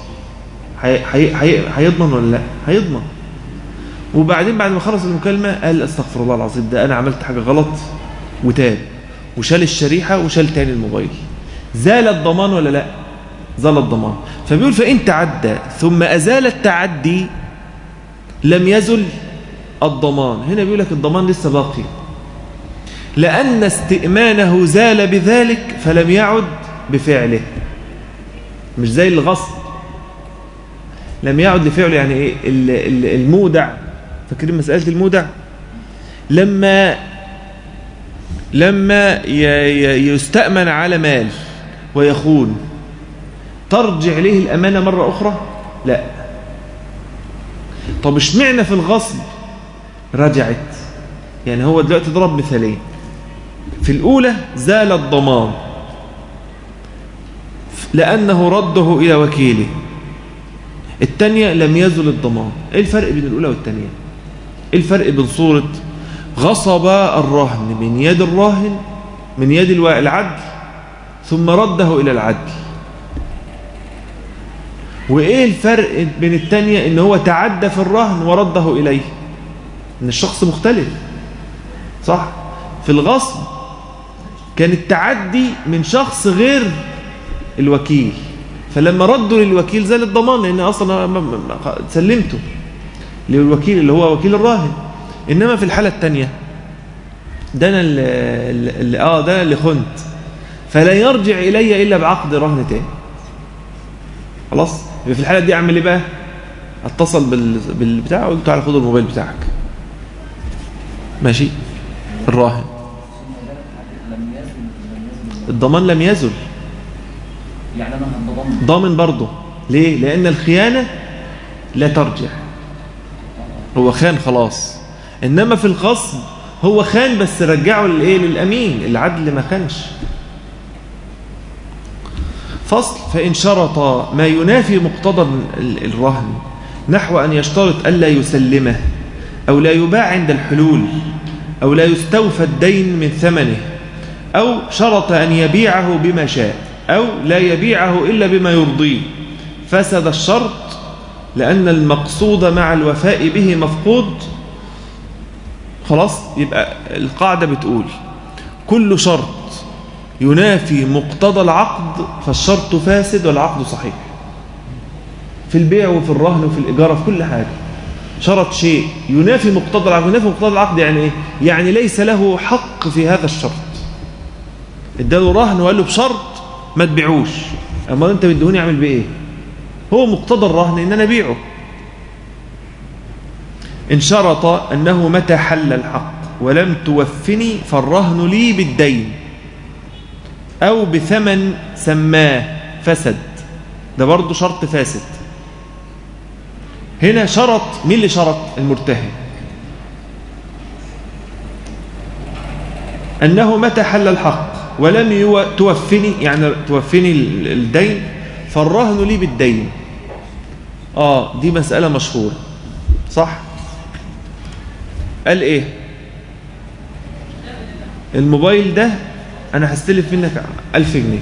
هيضمن ولا لا هيضمن وبعدين بعد ما خلص المكالمه قال استغفر الله العظيم ده انا عملت حاجه غلط وتاب وشال الشريحة وشال تاني الموبايل زال الضمان ولا لا زال الضمان فبيقول فإن تعدى ثم أزال التعدي لم يزل الضمان هنا بيقول لك الضمان لسه باقي لأن استئمانه زال بذلك فلم يعد بفعله مش زي الغصب لم يعد لفعله يعني ايه المودع فاكرين مسألة المودع لما لما يستأمن على مال ويخون ترجع إليه الأمانة مرة أخرى لا طب اشمعنى في الغصب رجعت يعني هو دلوقتي ضرب مثالين في الأولى زال الضمان لأنه رده إلى وكيله الثانية لم يزل الضمان ايه الفرق بين الأولى والثانية ايه الفرق بين صورة غصب الرهن من يد الراهن من يد العدل ثم رده إلى العدل وإيه الفرق بين التانية إن هو تعدى في الرهن ورده إليه إن الشخص مختلف صح في الغصب كان التعدي من شخص غير الوكيل فلما ردوا للوكيل زال الضمان لأن أصلا سلمته للوكيل اللي هو وكيل الراهن إنما في الحالة الثانية ده أنا اللي, اللي آه ده اللي خنت فلا يرجع إلي إلا بعقد رهن تاني خلاص يبقى في الحالة دي أعمل إيه بقى اتصل بال... بالبتاع وقلت له تعالى خد الموبايل بتاعك ماشي الراهن الضمان لم يزل يعني انا هتضمن ضامن برضه ليه لأن الخيانة لا ترجع هو خان خلاص إنما في الغصب هو خان بس رجعه للإيه للأمين العدل ما خانش فصل فإن شرط ما ينافي مقتضى الرهن نحو أن يشترط ألا يسلمه أو لا يباع عند الحلول أو لا يستوفى الدين من ثمنه أو شرط أن يبيعه بما شاء أو لا يبيعه إلا بما يرضيه فسد الشرط لأن المقصود مع الوفاء به مفقود خلاص يبقى القاعدة بتقول كل شرط ينافي مقتضى العقد فالشرط فاسد والعقد صحيح في البيع وفي الرهن وفي الإجارة في كل حاجة شرط شيء ينافي مقتضى العقد ينافي مقتضى العقد يعني ايه يعني ليس له حق في هذا الشرط اداله رهن وقال له بشرط ما تبيعوش اما انت بدهوني اعمل بيه ايه هو مقتضى الرهن ان انا ابيعه ان شرط انه متى حل الحق ولم توفني فالرهن لي بالدين او بثمن سماه فسد ده برضه شرط فاسد هنا شرط مين اللي شرط المرتهن أنه متى حل الحق ولم يو... توفني يعني توفني الدين فالرهن لي بالدين آه دي مسألة مشهورة صح قال إيه الموبايل ده أنا هستلف منك ألف جنيه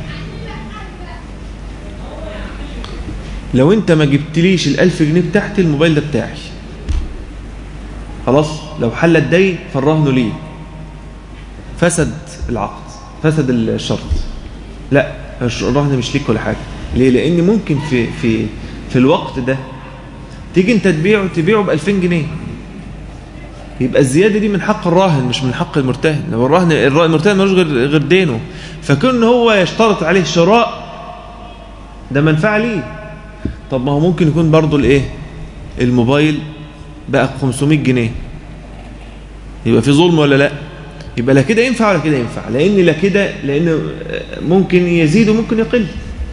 لو انت ما جبتليش الألف جنيه بتاعتي الموبايل ده بتاعي خلاص لو حل الدين فالرهن ليه فسد العقد فسد الشرط لا الرهن مش ليك ولا حاجة ليه لان ممكن في في في الوقت ده تيجي انت تبيعه تبيعه ب 2000 جنيه يبقى الزياده دي من حق الراهن مش من حق المرتهن لو الراهن المرتهن ملوش غير غير دينه فكون هو يشترط عليه شراء ده منفعه ليه طب ما هو ممكن يكون برضو الايه الموبايل بقى 500 جنيه يبقى في ظلم ولا لا يبقى لا كده ينفع ولا كده ينفع لان لا كده لان ممكن يزيد وممكن يقل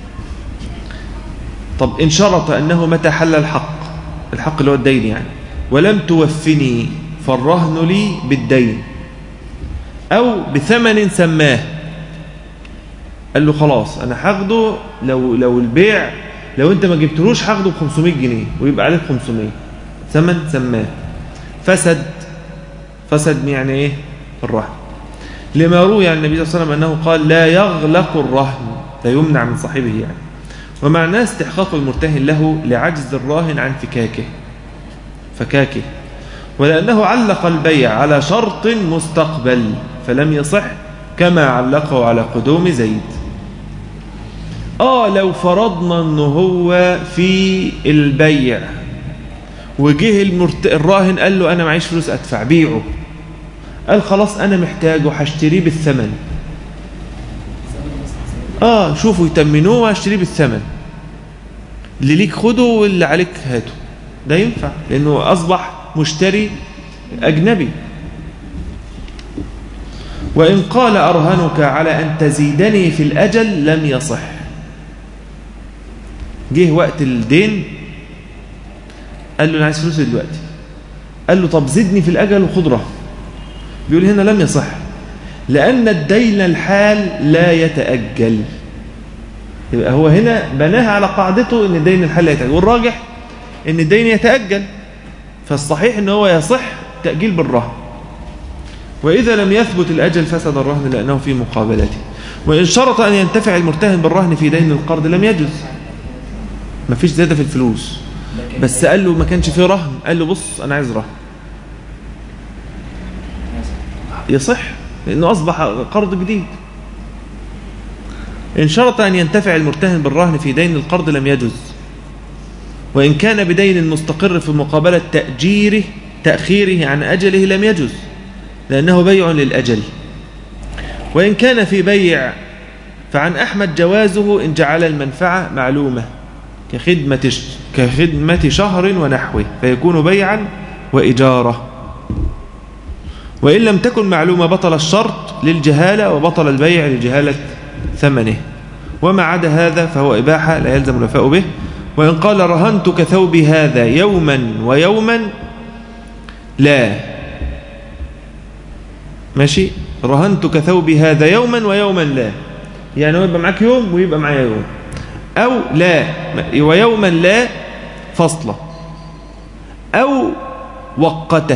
طب ان شرط انه متى حل الحق الحق اللي هو الدين يعني ولم توفني فالرهن لي بالدين او بثمن سماه قال له خلاص انا هاخده لو لو البيع لو انت ما جبتلوش هاخده ب 500 جنيه ويبقى عليك 500 ثمن سماه فسد فسد يعني ايه الرهن لما روي عن النبي صلى الله عليه وسلم انه قال لا يغلق الرهن لا يمنع من صاحبه يعني ومعناه استحقاق المرتهن له لعجز الراهن عن فكاكه فكاكه ولأنه علق البيع على شرط مستقبل فلم يصح كما علقه على قدوم زيد آه لو فرضنا أنه هو في البيع وجه المرت... الراهن قال له أنا معيش فلوس أدفع بيعه قال خلاص أنا محتاجه هشتريه بالثمن آه شوفوا يتمنوه وهشتريه بالثمن اللي ليك خده واللي عليك هاته ده ينفع لأنه أصبح مشتري أجنبي وإن قال أرهنك على أن تزيدني في الأجل لم يصح جه وقت الدين قال له أنا عايز فلوس دلوقتي قال له طب زدني في الأجل وخد رهن بيقول هنا لم يصح لأن الدين الحال لا يتأجل يبقى هو هنا بناها على قاعدته أن الدين الحال لا يتأجل والراجح أن الدين يتأجل فالصحيح أنه هو يصح تأجيل بالرهن وإذا لم يثبت الأجل فسد الرهن لأنه في مقابلته وإن شرط أن ينتفع المرتهن بالرهن في دين القرض لم يجوز ما فيش زيادة في الفلوس بس قال له ما كانش فيه رهن قال له بص أنا عايز رهن يصح لأنه أصبح قرض جديد إن شرط أن ينتفع المرتهن بالرهن في دين القرض لم يجوز وإن كان بدين مستقر في مقابلة تأجيره تأخيره عن أجله لم يجوز لأنه بيع للأجل وإن كان في بيع فعن أحمد جوازه إن جعل المنفعة معلومة كخدمة, كخدمة شهر ونحوه فيكون بيعا وإجارة وإن لم تكن معلومة بطل الشرط للجهالة وبطل البيع لجهالة ثمنه وما عدا هذا فهو إباحة لا يلزم الوفاء به وإن قال رهنتك ثوبي هذا يوما ويوما لا ماشي رهنتك ثوبي هذا يوما ويوما لا يعني هو يبقى معاك يوم ويبقى معايا يوم أو لا ويوما لا فصلة أو وقته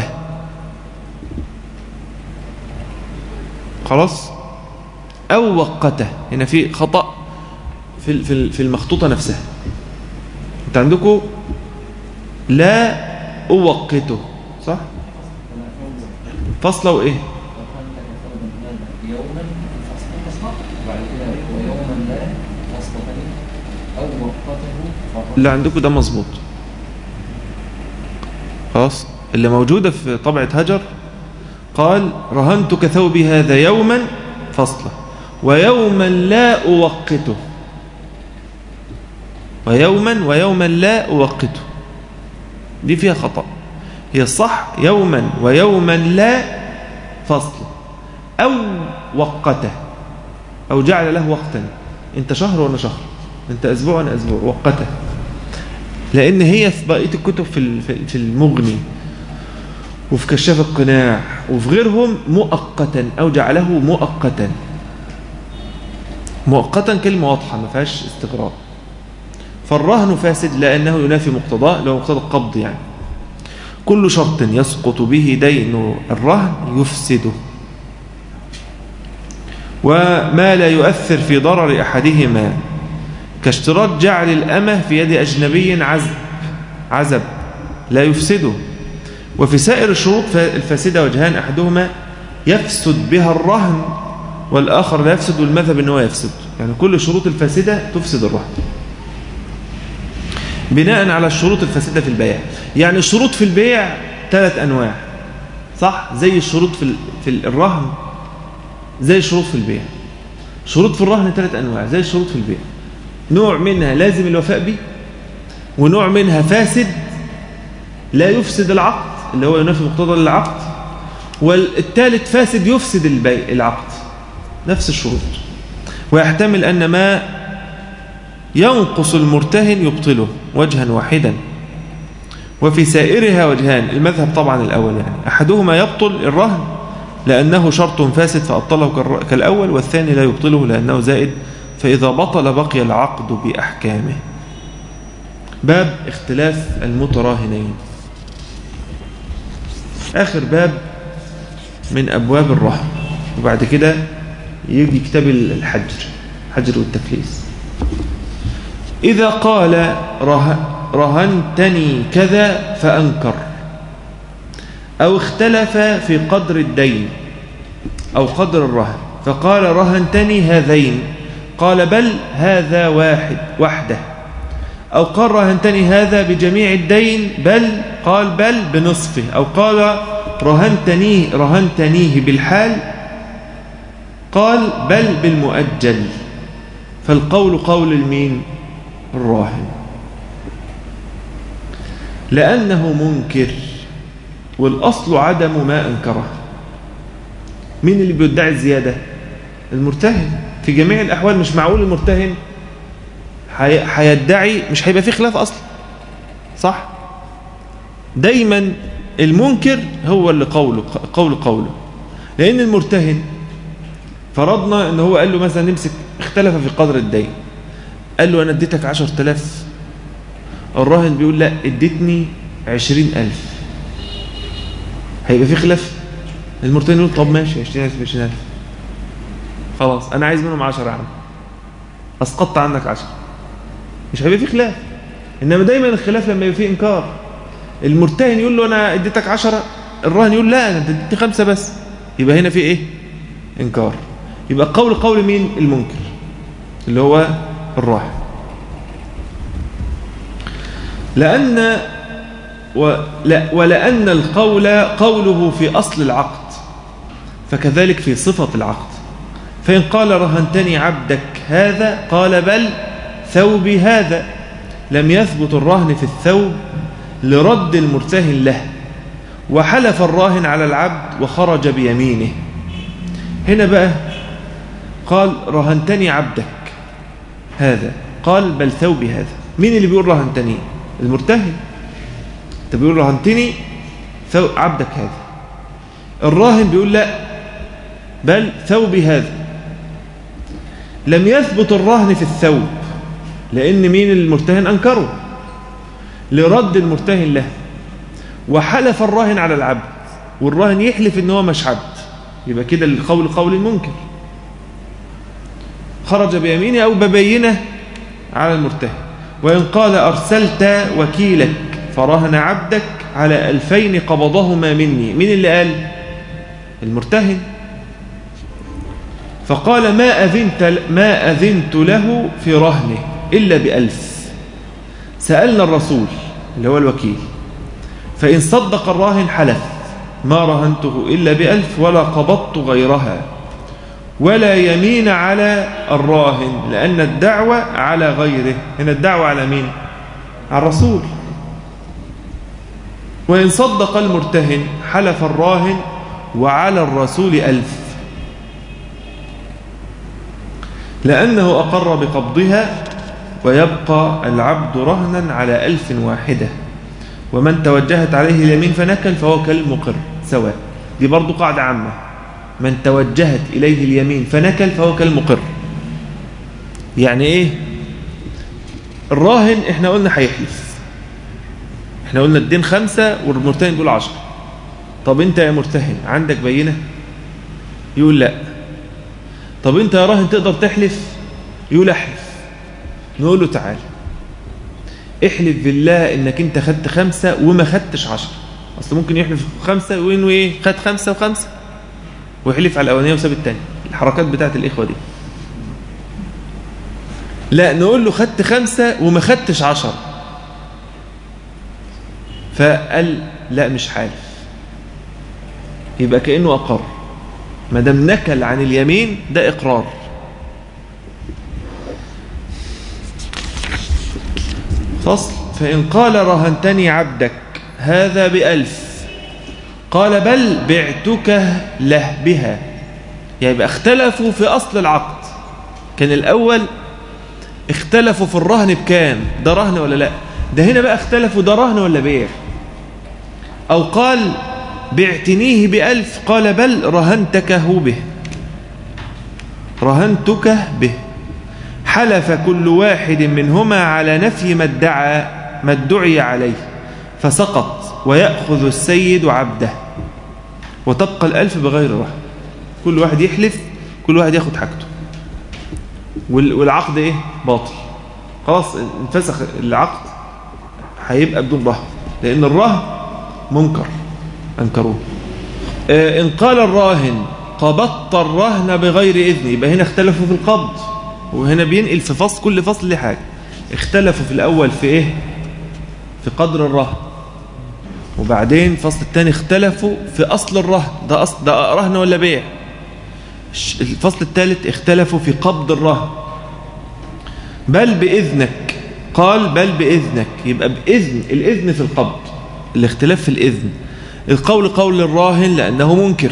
خلاص أو وقته هنا في خطأ في في في المخطوطة نفسها انت عندكم لا أوقته صح فاصلة وإيه وكان لك ثوبا هذا يوما فصل فصل وبعد كده ويوما لا فصل ثاني أو وقته فقط اللي عندكم ده مظبوط خلاص اللي موجودة في طبعة هجر قال رهنتك ثوبي هذا يوما فصله ويوما لا أوقته ويوما ويوما لا أوقته دي فيها خطأ هي الصح يوما ويوما لا فصله أو وقته أو جعل له وقتا أنت شهر وأنا شهر أنت أسبوع وأنا أسبوع وقته لأن هي في بقية الكتب في ال- في- في المغني وفي كشاف القناع وفي غيرهم مؤقتا أو جعله مؤقتا مؤقتا كلمة واضحة ما فيهاش استغراب فالرهن فاسد لأنه ينافي مقتضاه اللي هو مقتضى القبض يعني كل شرط يسقط به دين الرهن يفسده وما لا يؤثر في ضرر أحدهما كاشتراط جعل الأمة في يد أجنبي عزب عزب لا يفسده وفي سائر الشروط الفاسدة وجهان أحدهما يفسد بها الرهن والآخر لا يفسد والمذهب أنه يفسد يعني كل الشروط الفاسدة تفسد الرهن بناء على الشروط الفاسدة في البيع يعني الشروط في البيع ثلاث أنواع صح زي الشروط في ال- في الرهن زي الشروط في البيع شروط في الرهن ثلاث أنواع زي الشروط في البيع نوع منها لازم الوفاء به ونوع منها فاسد لا يفسد العقد اللي هو ينافي مقتضى العقد والثالث فاسد يفسد البيع العقد نفس الشروط ويحتمل أن ما ينقص المرتهن يبطله وجها واحدا وفي سائرها وجهان المذهب طبعا الأول يعني أحدهما يبطل الرهن لأنه شرط فاسد فأبطله كالر- كالأول والثاني لا يبطله لأنه زائد فإذا بطل بقي العقد بأحكامه باب اختلاف المتراهنين آخر باب من أبواب الرهن وبعد كده يجي كتاب الحجر حجر والتفليس إذا قال ره رهنتني كذا فأنكر أو اختلف في قدر الدين أو قدر الرهن فقال رهنتني هذين قال بل هذا واحد وحده أو قال رهنتني هذا بجميع الدين بل قال بل بنصفه أو قال رهنتنيه رهنتنيه بالحال قال بل بالمؤجل فالقول قول المين الراهن لأنه منكر والأصل عدم ما أنكره مين اللي بيدعي الزيادة المرتهن في جميع الأحوال مش معقول المرتهن هي- هيدعي مش هيبقى فيه خلاف أصلا صح دايما المنكر هو اللي قوله قول قوله لأن المرتهن فرضنا ان هو قال له مثلا نمسك اختلف في قدر الدين قال له انا اديتك عشر تلاف الراهن بيقول لا اديتني عشرين الف هيبقى في خلاف المرتهن يقول طب ماشي عشرين الف عشرين الف خلاص انا عايز منهم عشر يا عم اسقطت عنك عشر مش هيبقى في خلاف انما دايما الخلاف لما يبقى فيه انكار المرتهن يقول له انا اديتك عشرة الراهن يقول لا انت اديتني خمسة بس يبقى هنا في ايه انكار يبقى قول قول مين المنكر اللي هو الراهن لأن ولا ولأن القول قوله في أصل العقد فكذلك في صفة العقد فإن قال رهنتني عبدك هذا قال بل ثوبي هذا لم يثبت الرهن في الثوب لرد المرتهن له وحلف الراهن على العبد وخرج بيمينه هنا بقى قال رهنتني عبدك هذا قال بل ثوبي هذا مين اللي بيقول رهنتني المرتهن انت بيقول رهنتني ثوب عبدك هذا الراهن بيقول لا بل ثوبي هذا لم يثبت الرهن في الثوب لأن مين المرتهن أنكره لرد المرتهن له وحلف الراهن على العبد والراهن يحلف ان هو مش عبد يبقى كده القول قول المنكر خرج بيمينه أو ببينه على المرتهن وإن قال أرسلت وكيلك فرهن عبدك على ألفين قبضهما مني مين اللي قال المرتهن فقال ما أذنت, ما أذنت له في رهنه إلا بألف سألنا الرسول اللي هو الوكيل فإن صدق الراهن حلف ما رهنته إلا بألف ولا قبضت غيرها ولا يمين على الراهن لأن الدعوة على غيره هنا الدعوة على مين على الرسول وإن صدق المرتهن حلف الراهن وعلى الرسول ألف لأنه أقر بقبضها ويبقى العبد رهنا على ألف واحدة ومن توجهت عليه اليمين فنكل فهو كالمقر سواء دي برضو قاعدة عامة من توجهت إليه اليمين فنكل فهو كالمقر يعني إيه الراهن إحنا قلنا هيحلف إحنا قلنا الدين خمسة والمرتهن يقول عشر طب أنت يا مرتهن عندك بينة يقول لا طب أنت يا راهن تقدر تحلف يقول أحلف نقول له تعالى احلف بالله انك انت خدت خمسة وما خدتش عشر اصل ممكن يحلف خمسة وينه ايه خد خمسة وخمسة ويحلف على الاولانيه وساب الثانيه الحركات بتاعت الاخوه دي لا نقول له خدت خمسة وما خدتش عشر فقال لا مش حالف يبقى كأنه أقر ما دام نكل عن اليمين ده إقرار فصل فإن قال رهنتني عبدك هذا بألف قال بل بعتك له بها يعني يبقى اختلفوا في أصل العقد كان الأول اختلفوا في الرهن بكام ده رهن ولا لا ده هنا بقى اختلفوا ده رهن ولا بيع أو قال بعتنيه بألف قال بل رهنتكه به رهنتك به حلف كل واحد منهما على نفي ما ادعى ما ادعي عليه فسقط ويأخذ السيد عبده وتبقى الألف بغير رهن كل واحد يحلف كل واحد ياخد حاجته والعقد ايه باطل خلاص انفسخ العقد هيبقى بدون رهن لأن الرهن منكر أنكروه آه إن قال الراهن قبضت الرهن بغير إذن يبقى هنا اختلفوا في القبض وهنا بينقل في فصل كل فصل لحاجة اختلفوا في الأول في إيه في قدر الرهن وبعدين الفصل الثاني اختلفوا في أصل الرهن ده, أصل ده رهن ولا بيع الفصل الثالث اختلفوا في قبض الرهن بل بإذنك قال بل بإذنك يبقى بإذن الإذن في القبض الاختلاف في الإذن القول قول الراهن لأنه منكر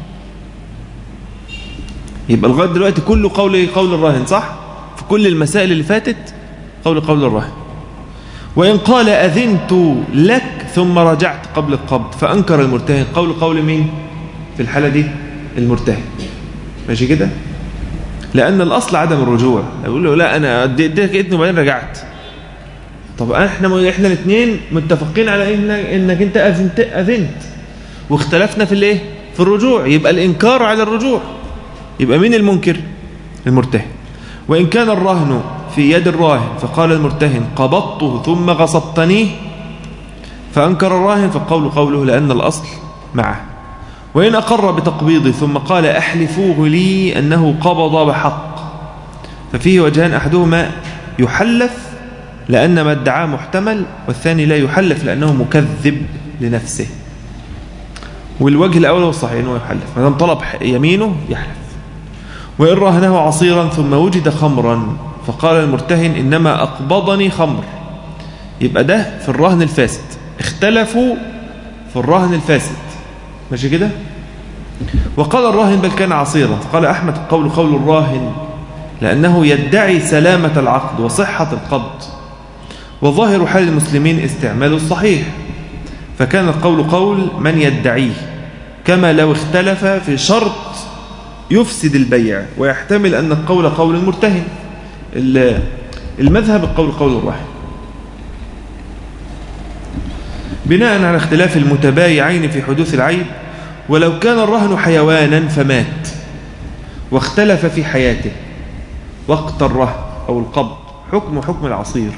يبقى لغاية دلوقتي كله قول قول الراهن صح في كل المسائل اللي فاتت قول قول الراهن وإن قال أذنت لك ثم رجعت قبل القبض فأنكر المرتهن قول قول مين في الحالة دي المرتهن ماشي كده لأن الأصل عدم الرجوع يقول له لا أنا اديتك إذن وبعدين رجعت طب احنا احنا الاثنين متفقين على إن انك انت اذنت اذنت واختلفنا في الايه في الرجوع يبقى الانكار على الرجوع يبقى مين المنكر المرتهن وان كان الرهن في يد الراهن فقال المرتهن قبضته ثم غصبتنيه فانكر الراهن فقول قوله لان الاصل معه وان اقر بتقبيضه ثم قال احلفوه لي انه قبض بحق ففيه وجهان احدهما يحلف لأن ما ادعاه محتمل والثاني لا يحلف لأنه مكذب لنفسه والوجه الأول هو الصحيح أنه يحلف ما دام طلب يمينه يحلف وإن رهنه عصيرا ثم وجد خمرا فقال المرتهن إنما أقبضني خمر يبقى ده في الرهن الفاسد اختلفوا في الرهن الفاسد ماشي كده وقال الراهن بل كان عصيرا فقال أحمد قول قول الراهن لأنه يدعي سلامة العقد وصحة القبض وظاهر حال المسلمين استعمال الصحيح فكان القول قول من يدعيه كما لو اختلف في شرط يفسد البيع ويحتمل أن القول قول المرتهن المذهب القول قول الراهن بناء على اختلاف المتبايعين في حدوث العيب ولو كان الرهن حيوانا فمات واختلف في حياته وقت الرهن أو القبض حكم حكم العصير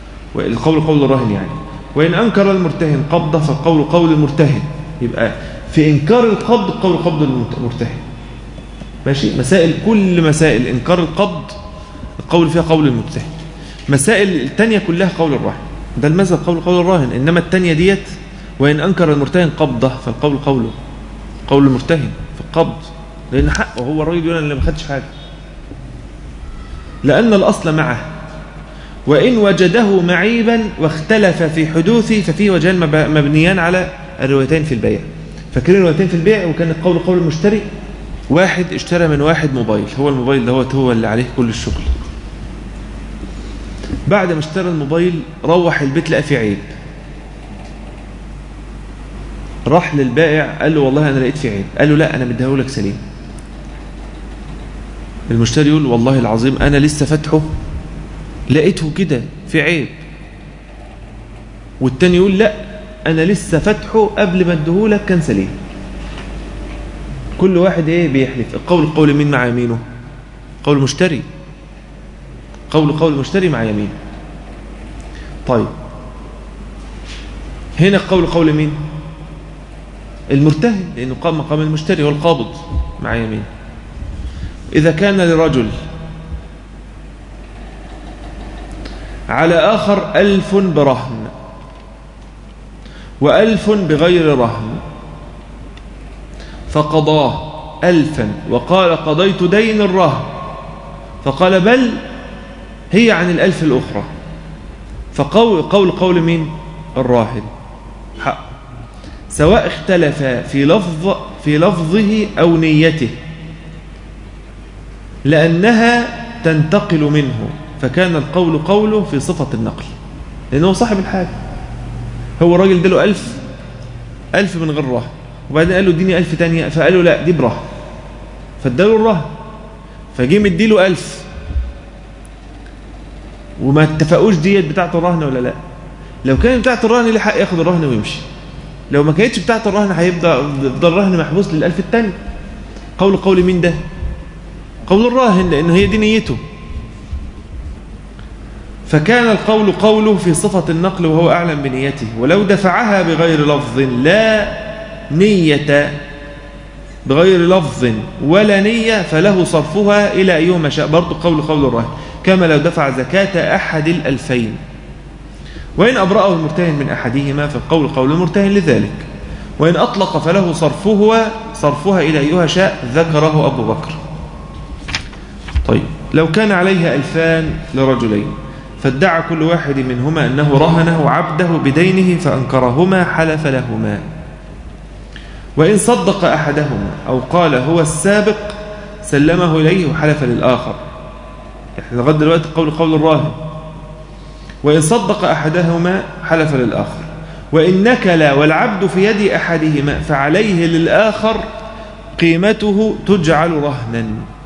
والقول قول الراهن يعني وإن أنكر المرتهن قبضه فالقول قول المرتهن يبقى في إنكار القبض قول قبض المرتهن ماشي مسائل كل مسائل إنكار القبض القول فيها قول المرتهن مسائل التانية كلها قول الراهن ده المذهب قول قول الراهن إنما التانية ديت وإن أنكر المرتهن قبضه فالقول قوله قول المرتهن في القبض لأن حقه هو الراجل يقول أنا اللي ما خدش حاجة لأن الأصل معه وإن وجده معيبا واختلف في حدوثه ففيه وجهان مبنيان على الروايتين في البيع فاكرين الروايتين في البيع وكان القول قول المشتري واحد اشترى من واحد موبايل هو الموبايل دوت هو اللي عليه كل الشغل بعد ما اشترى الموبايل روح البيت لقى فيه عيب راح للبائع قال له والله انا لقيت فيه عيب قال له لا انا مديه لك سليم المشتري يقول والله العظيم انا لسه فاتحه لقيته كده في عيب والتاني يقول لا انا لسه فاتحه قبل ما اديهولك كان سليم كل واحد ايه بيحلف القول قول مين مع يمينه قول المشتري قول قول المشتري مع يمينه طيب هنا قول قول مين المرتهن لانه قام مقام المشتري هو القابض مع يمينه اذا كان لرجل على آخر ألف برهن وألف بغير رهن فقضاه ألفا وقال قضيت دين الرهن فقال بل هي عن الألف الأخرى فقول قول قول مين الراهن حق سواء اختلف في لفظ في لفظه أو نيته لأنها تنتقل منه فكان القول قوله في صفة النقل لأنه هو صاحب الحاجة هو الراجل اداله ألف ألف من غير رهن وبعدين قال له اديني ألف تانية فقال له لا دي برهن فاداله الرهن فجه مديله ألف وما اتفقوش ديت بتاعت الرهن ولا لا لو كانت بتاعت الرهن ليه حق ياخد الرهن ويمشي لو ما كانتش بتاعت الرهن هيبقى يفضل الرهن محبوس للألف التاني قول قول مين ده قول الراهن لأنه هي دي نيته فكان القول قوله في صفة النقل وهو أعلم بنيته ولو دفعها بغير لفظ لا نية بغير لفظ ولا نية فله صرفها إلى أيهما شاء برضو قول قول الراهن كما لو دفع زكاة أحد الألفين وإن أبرأه المرتهن من أحدهما فالقول قول المرتهن لذلك وإن أطلق فله صرفها صرفها إلى أيها شاء ذكره أبو بكر طيب لو كان عليها ألفان لرجلين فادعى كل واحد منهما أنه رهنه عبده بدينه فأنكرهما حلف لهما وإن صدق أحدهما أو قال هو السابق سلمه إليه وحلف للآخر يعني لغاية دلوقتي قول قول الراهن وإن صدق أحدهما حلف للآخر وإن نكل والعبد في يد أحدهما فعليه للآخر قيمته تجعل رهنا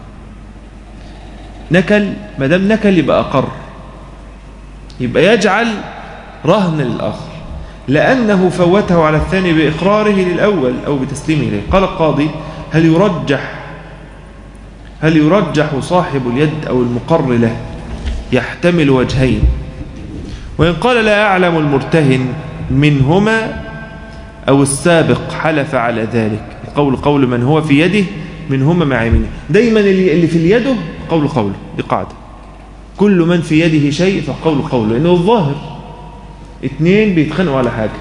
نكل ما دام نكل يبقى أقر يبقى يجعل رهن للآخر لأنه فوته على الثاني بإقراره للأول أو بتسليمه إليه قال القاضي هل يرجح هل يرجح صاحب اليد أو المقر له يحتمل وجهين وإن قال لا أعلم المرتهن منهما أو السابق حلف على ذلك القول قول من هو في يده منهما مع يمينه دايما اللي في اليده قول قوله دي قاعدة كل من في يده شيء فقول قوله لأنه الظاهر اتنين بيتخانقوا على حاجة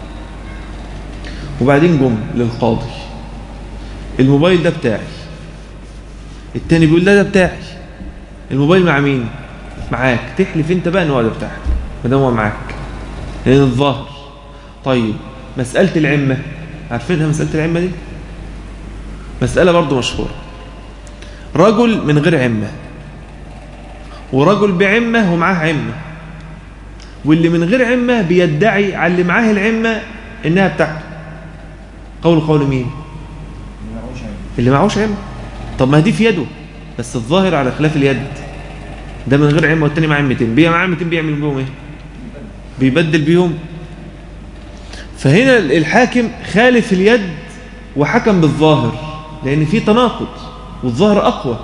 وبعدين جم للقاضي الموبايل ده بتاعي التاني بيقول لا ده بتاعي الموبايل مع مين معاك تحلف انت بقى ان هو ده بتاعك ما دام هو معاك لان الظاهر طيب مسألة العمة عارفينها مسألة العمة دي مسألة برضو مشهورة رجل من غير عمة ورجل بعمة ومعاه عمة واللي من غير عمة بيدعي على اللي معاه العمة انها بتاعته قول قول مين اللي معهوش عمة طب ما دي في يده بس الظاهر على خلاف اليد ده من غير عمة والتاني معاه عمتين بيع معاه عمتين بيعمل بيهم ايه بيبدل بيهم فهنا الحاكم خالف اليد وحكم بالظاهر لان في تناقض والظاهر اقوى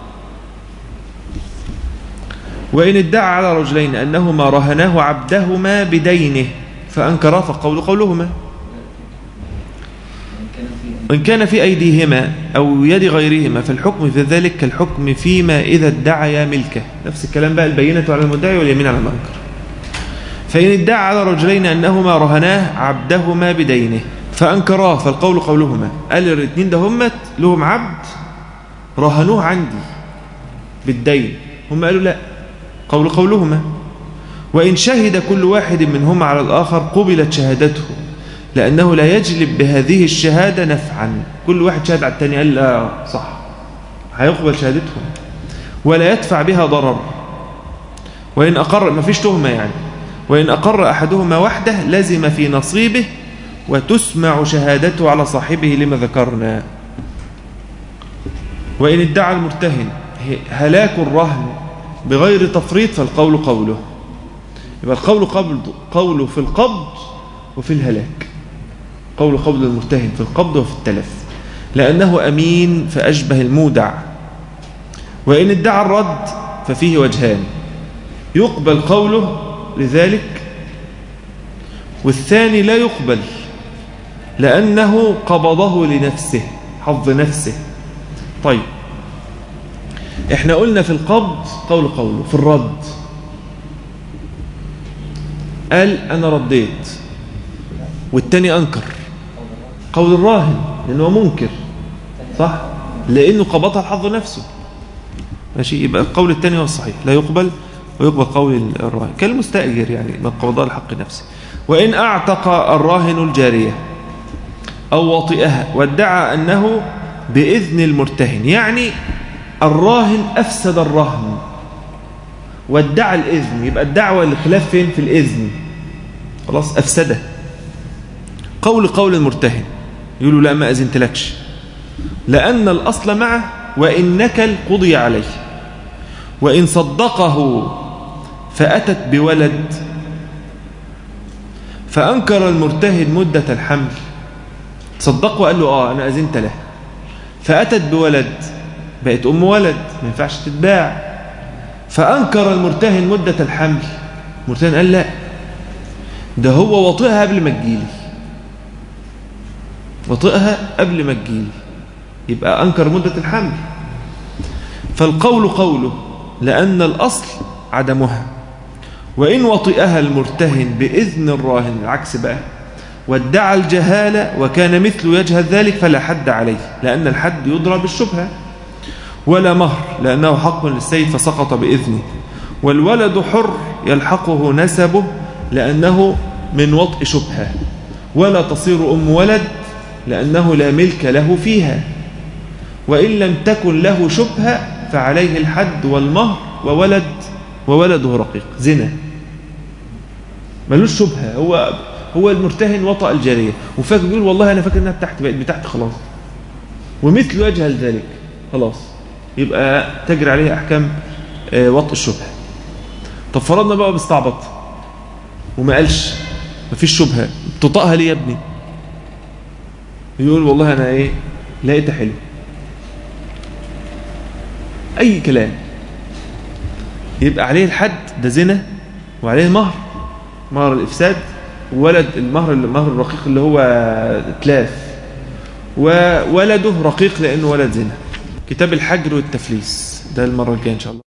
وإن ادعى على رجلين أنهما رهناه عبدهما بدينه فأنكرا فقول قولهما وإن كان في وإن كان في أيديهما أو يد غيرهما فالحكم في ذلك كالحكم فيما إذا ادعيا ملكه نفس الكلام بقى البينة على المدعي واليمين على المنكر فإن ادعى على رجلين أنهما رهناه عبدهما بدينه فأنكراه فالقول قولهما قال الاثنين ده همت لهم عبد رهنوه عندي بالدين هم قالوا لا قول قولهما وإن شهد كل واحد منهما على الآخر قبلت شهادته لأنه لا يجلب بهذه الشهادة نفعا كل واحد شهد على الثاني قال لا صح هيقبل شهادتهم ولا يدفع بها ضرر وإن أقر ما فيش تهمة يعني وإن أقر أحدهما وحده لزم في نصيبه وتسمع شهادته على صاحبه لما ذكرنا وإن ادعى المرتهن هلاك الرهن بغير تفريط فالقول قوله يبقى القول قبض قوله في القبض وفي الهلاك قول قبض المرتهن في القبض وفي التلف لأنه أمين فأشبه المودع وإن ادعى الرد ففيه وجهان يقبل قوله لذلك والثاني لا يقبل لأنه قبضه لنفسه حظ نفسه طيب احنا قلنا في القبض قول قوله في الرد قال أنا رديت والتاني أنكر قول الراهن لأنه منكر صح لأنه قبضها الحظ نفسه ماشي يبقى القول الثاني هو الصحيح لا يقبل ويقبل قول الراهن كالمستأجر يعني من قبضها الحق نفسه وإن أعتق الراهن الجارية أو وطئها وادعى أنه بإذن المرتهن يعني الراهن أفسد الرهن وادعى الإذن يبقى الدعوة الخلاف فين في الإذن خلاص أفسده قول قول المرتهن يقولوا لا ما أذنت لكش لأن الأصل معه وإنك القضي عليه وإن صدقه فأتت بولد فأنكر المرتهن مدة الحمل صدقه وقال له آه أنا أذنت له فأتت بولد بقت أم ولد ما ينفعش تتباع فأنكر المرتهن مدة الحمل المرتهن قال لا ده هو وطئها قبل ما تجيلي وطئها قبل ما تجيلي يبقى أنكر مدة الحمل فالقول قوله لأن الأصل عدمها وإن وطئها المرتهن بإذن الراهن العكس بقى وادعى الجهالة وكان مثله يجهل ذلك فلا حد عليه لأن الحد يضرب بالشبهة ولا مهر لأنه حق للسيد فسقط بإذنه والولد حر يلحقه نسبه لأنه من وطء شبهة ولا تصير أم ولد لأنه لا ملك له فيها وإن لم تكن له شبهة فعليه الحد والمهر وولد وولده رقيق زنا ملوش شبهة هو هو المرتهن وطأ الجارية وفاكر يقول والله أنا فاكر إنها بتاعتي بقت بتاعتي خلاص ومثله يجهل ذلك خلاص يبقى تجري عليه أحكام وطء الشبهة طب فرضنا بقى بيستعبط وما قالش مفيش شبهة تطأها ليه يا ابني يقول والله أنا إيه لقيتها حلو أي كلام يبقى عليه الحد ده زنا وعليه مهر مهر الإفساد وولد المهر المهر الرقيق اللي هو تلاف وولده رقيق لأنه ولد زنا كتاب الحجر والتفليس ده المرة الجاية إن شاء الله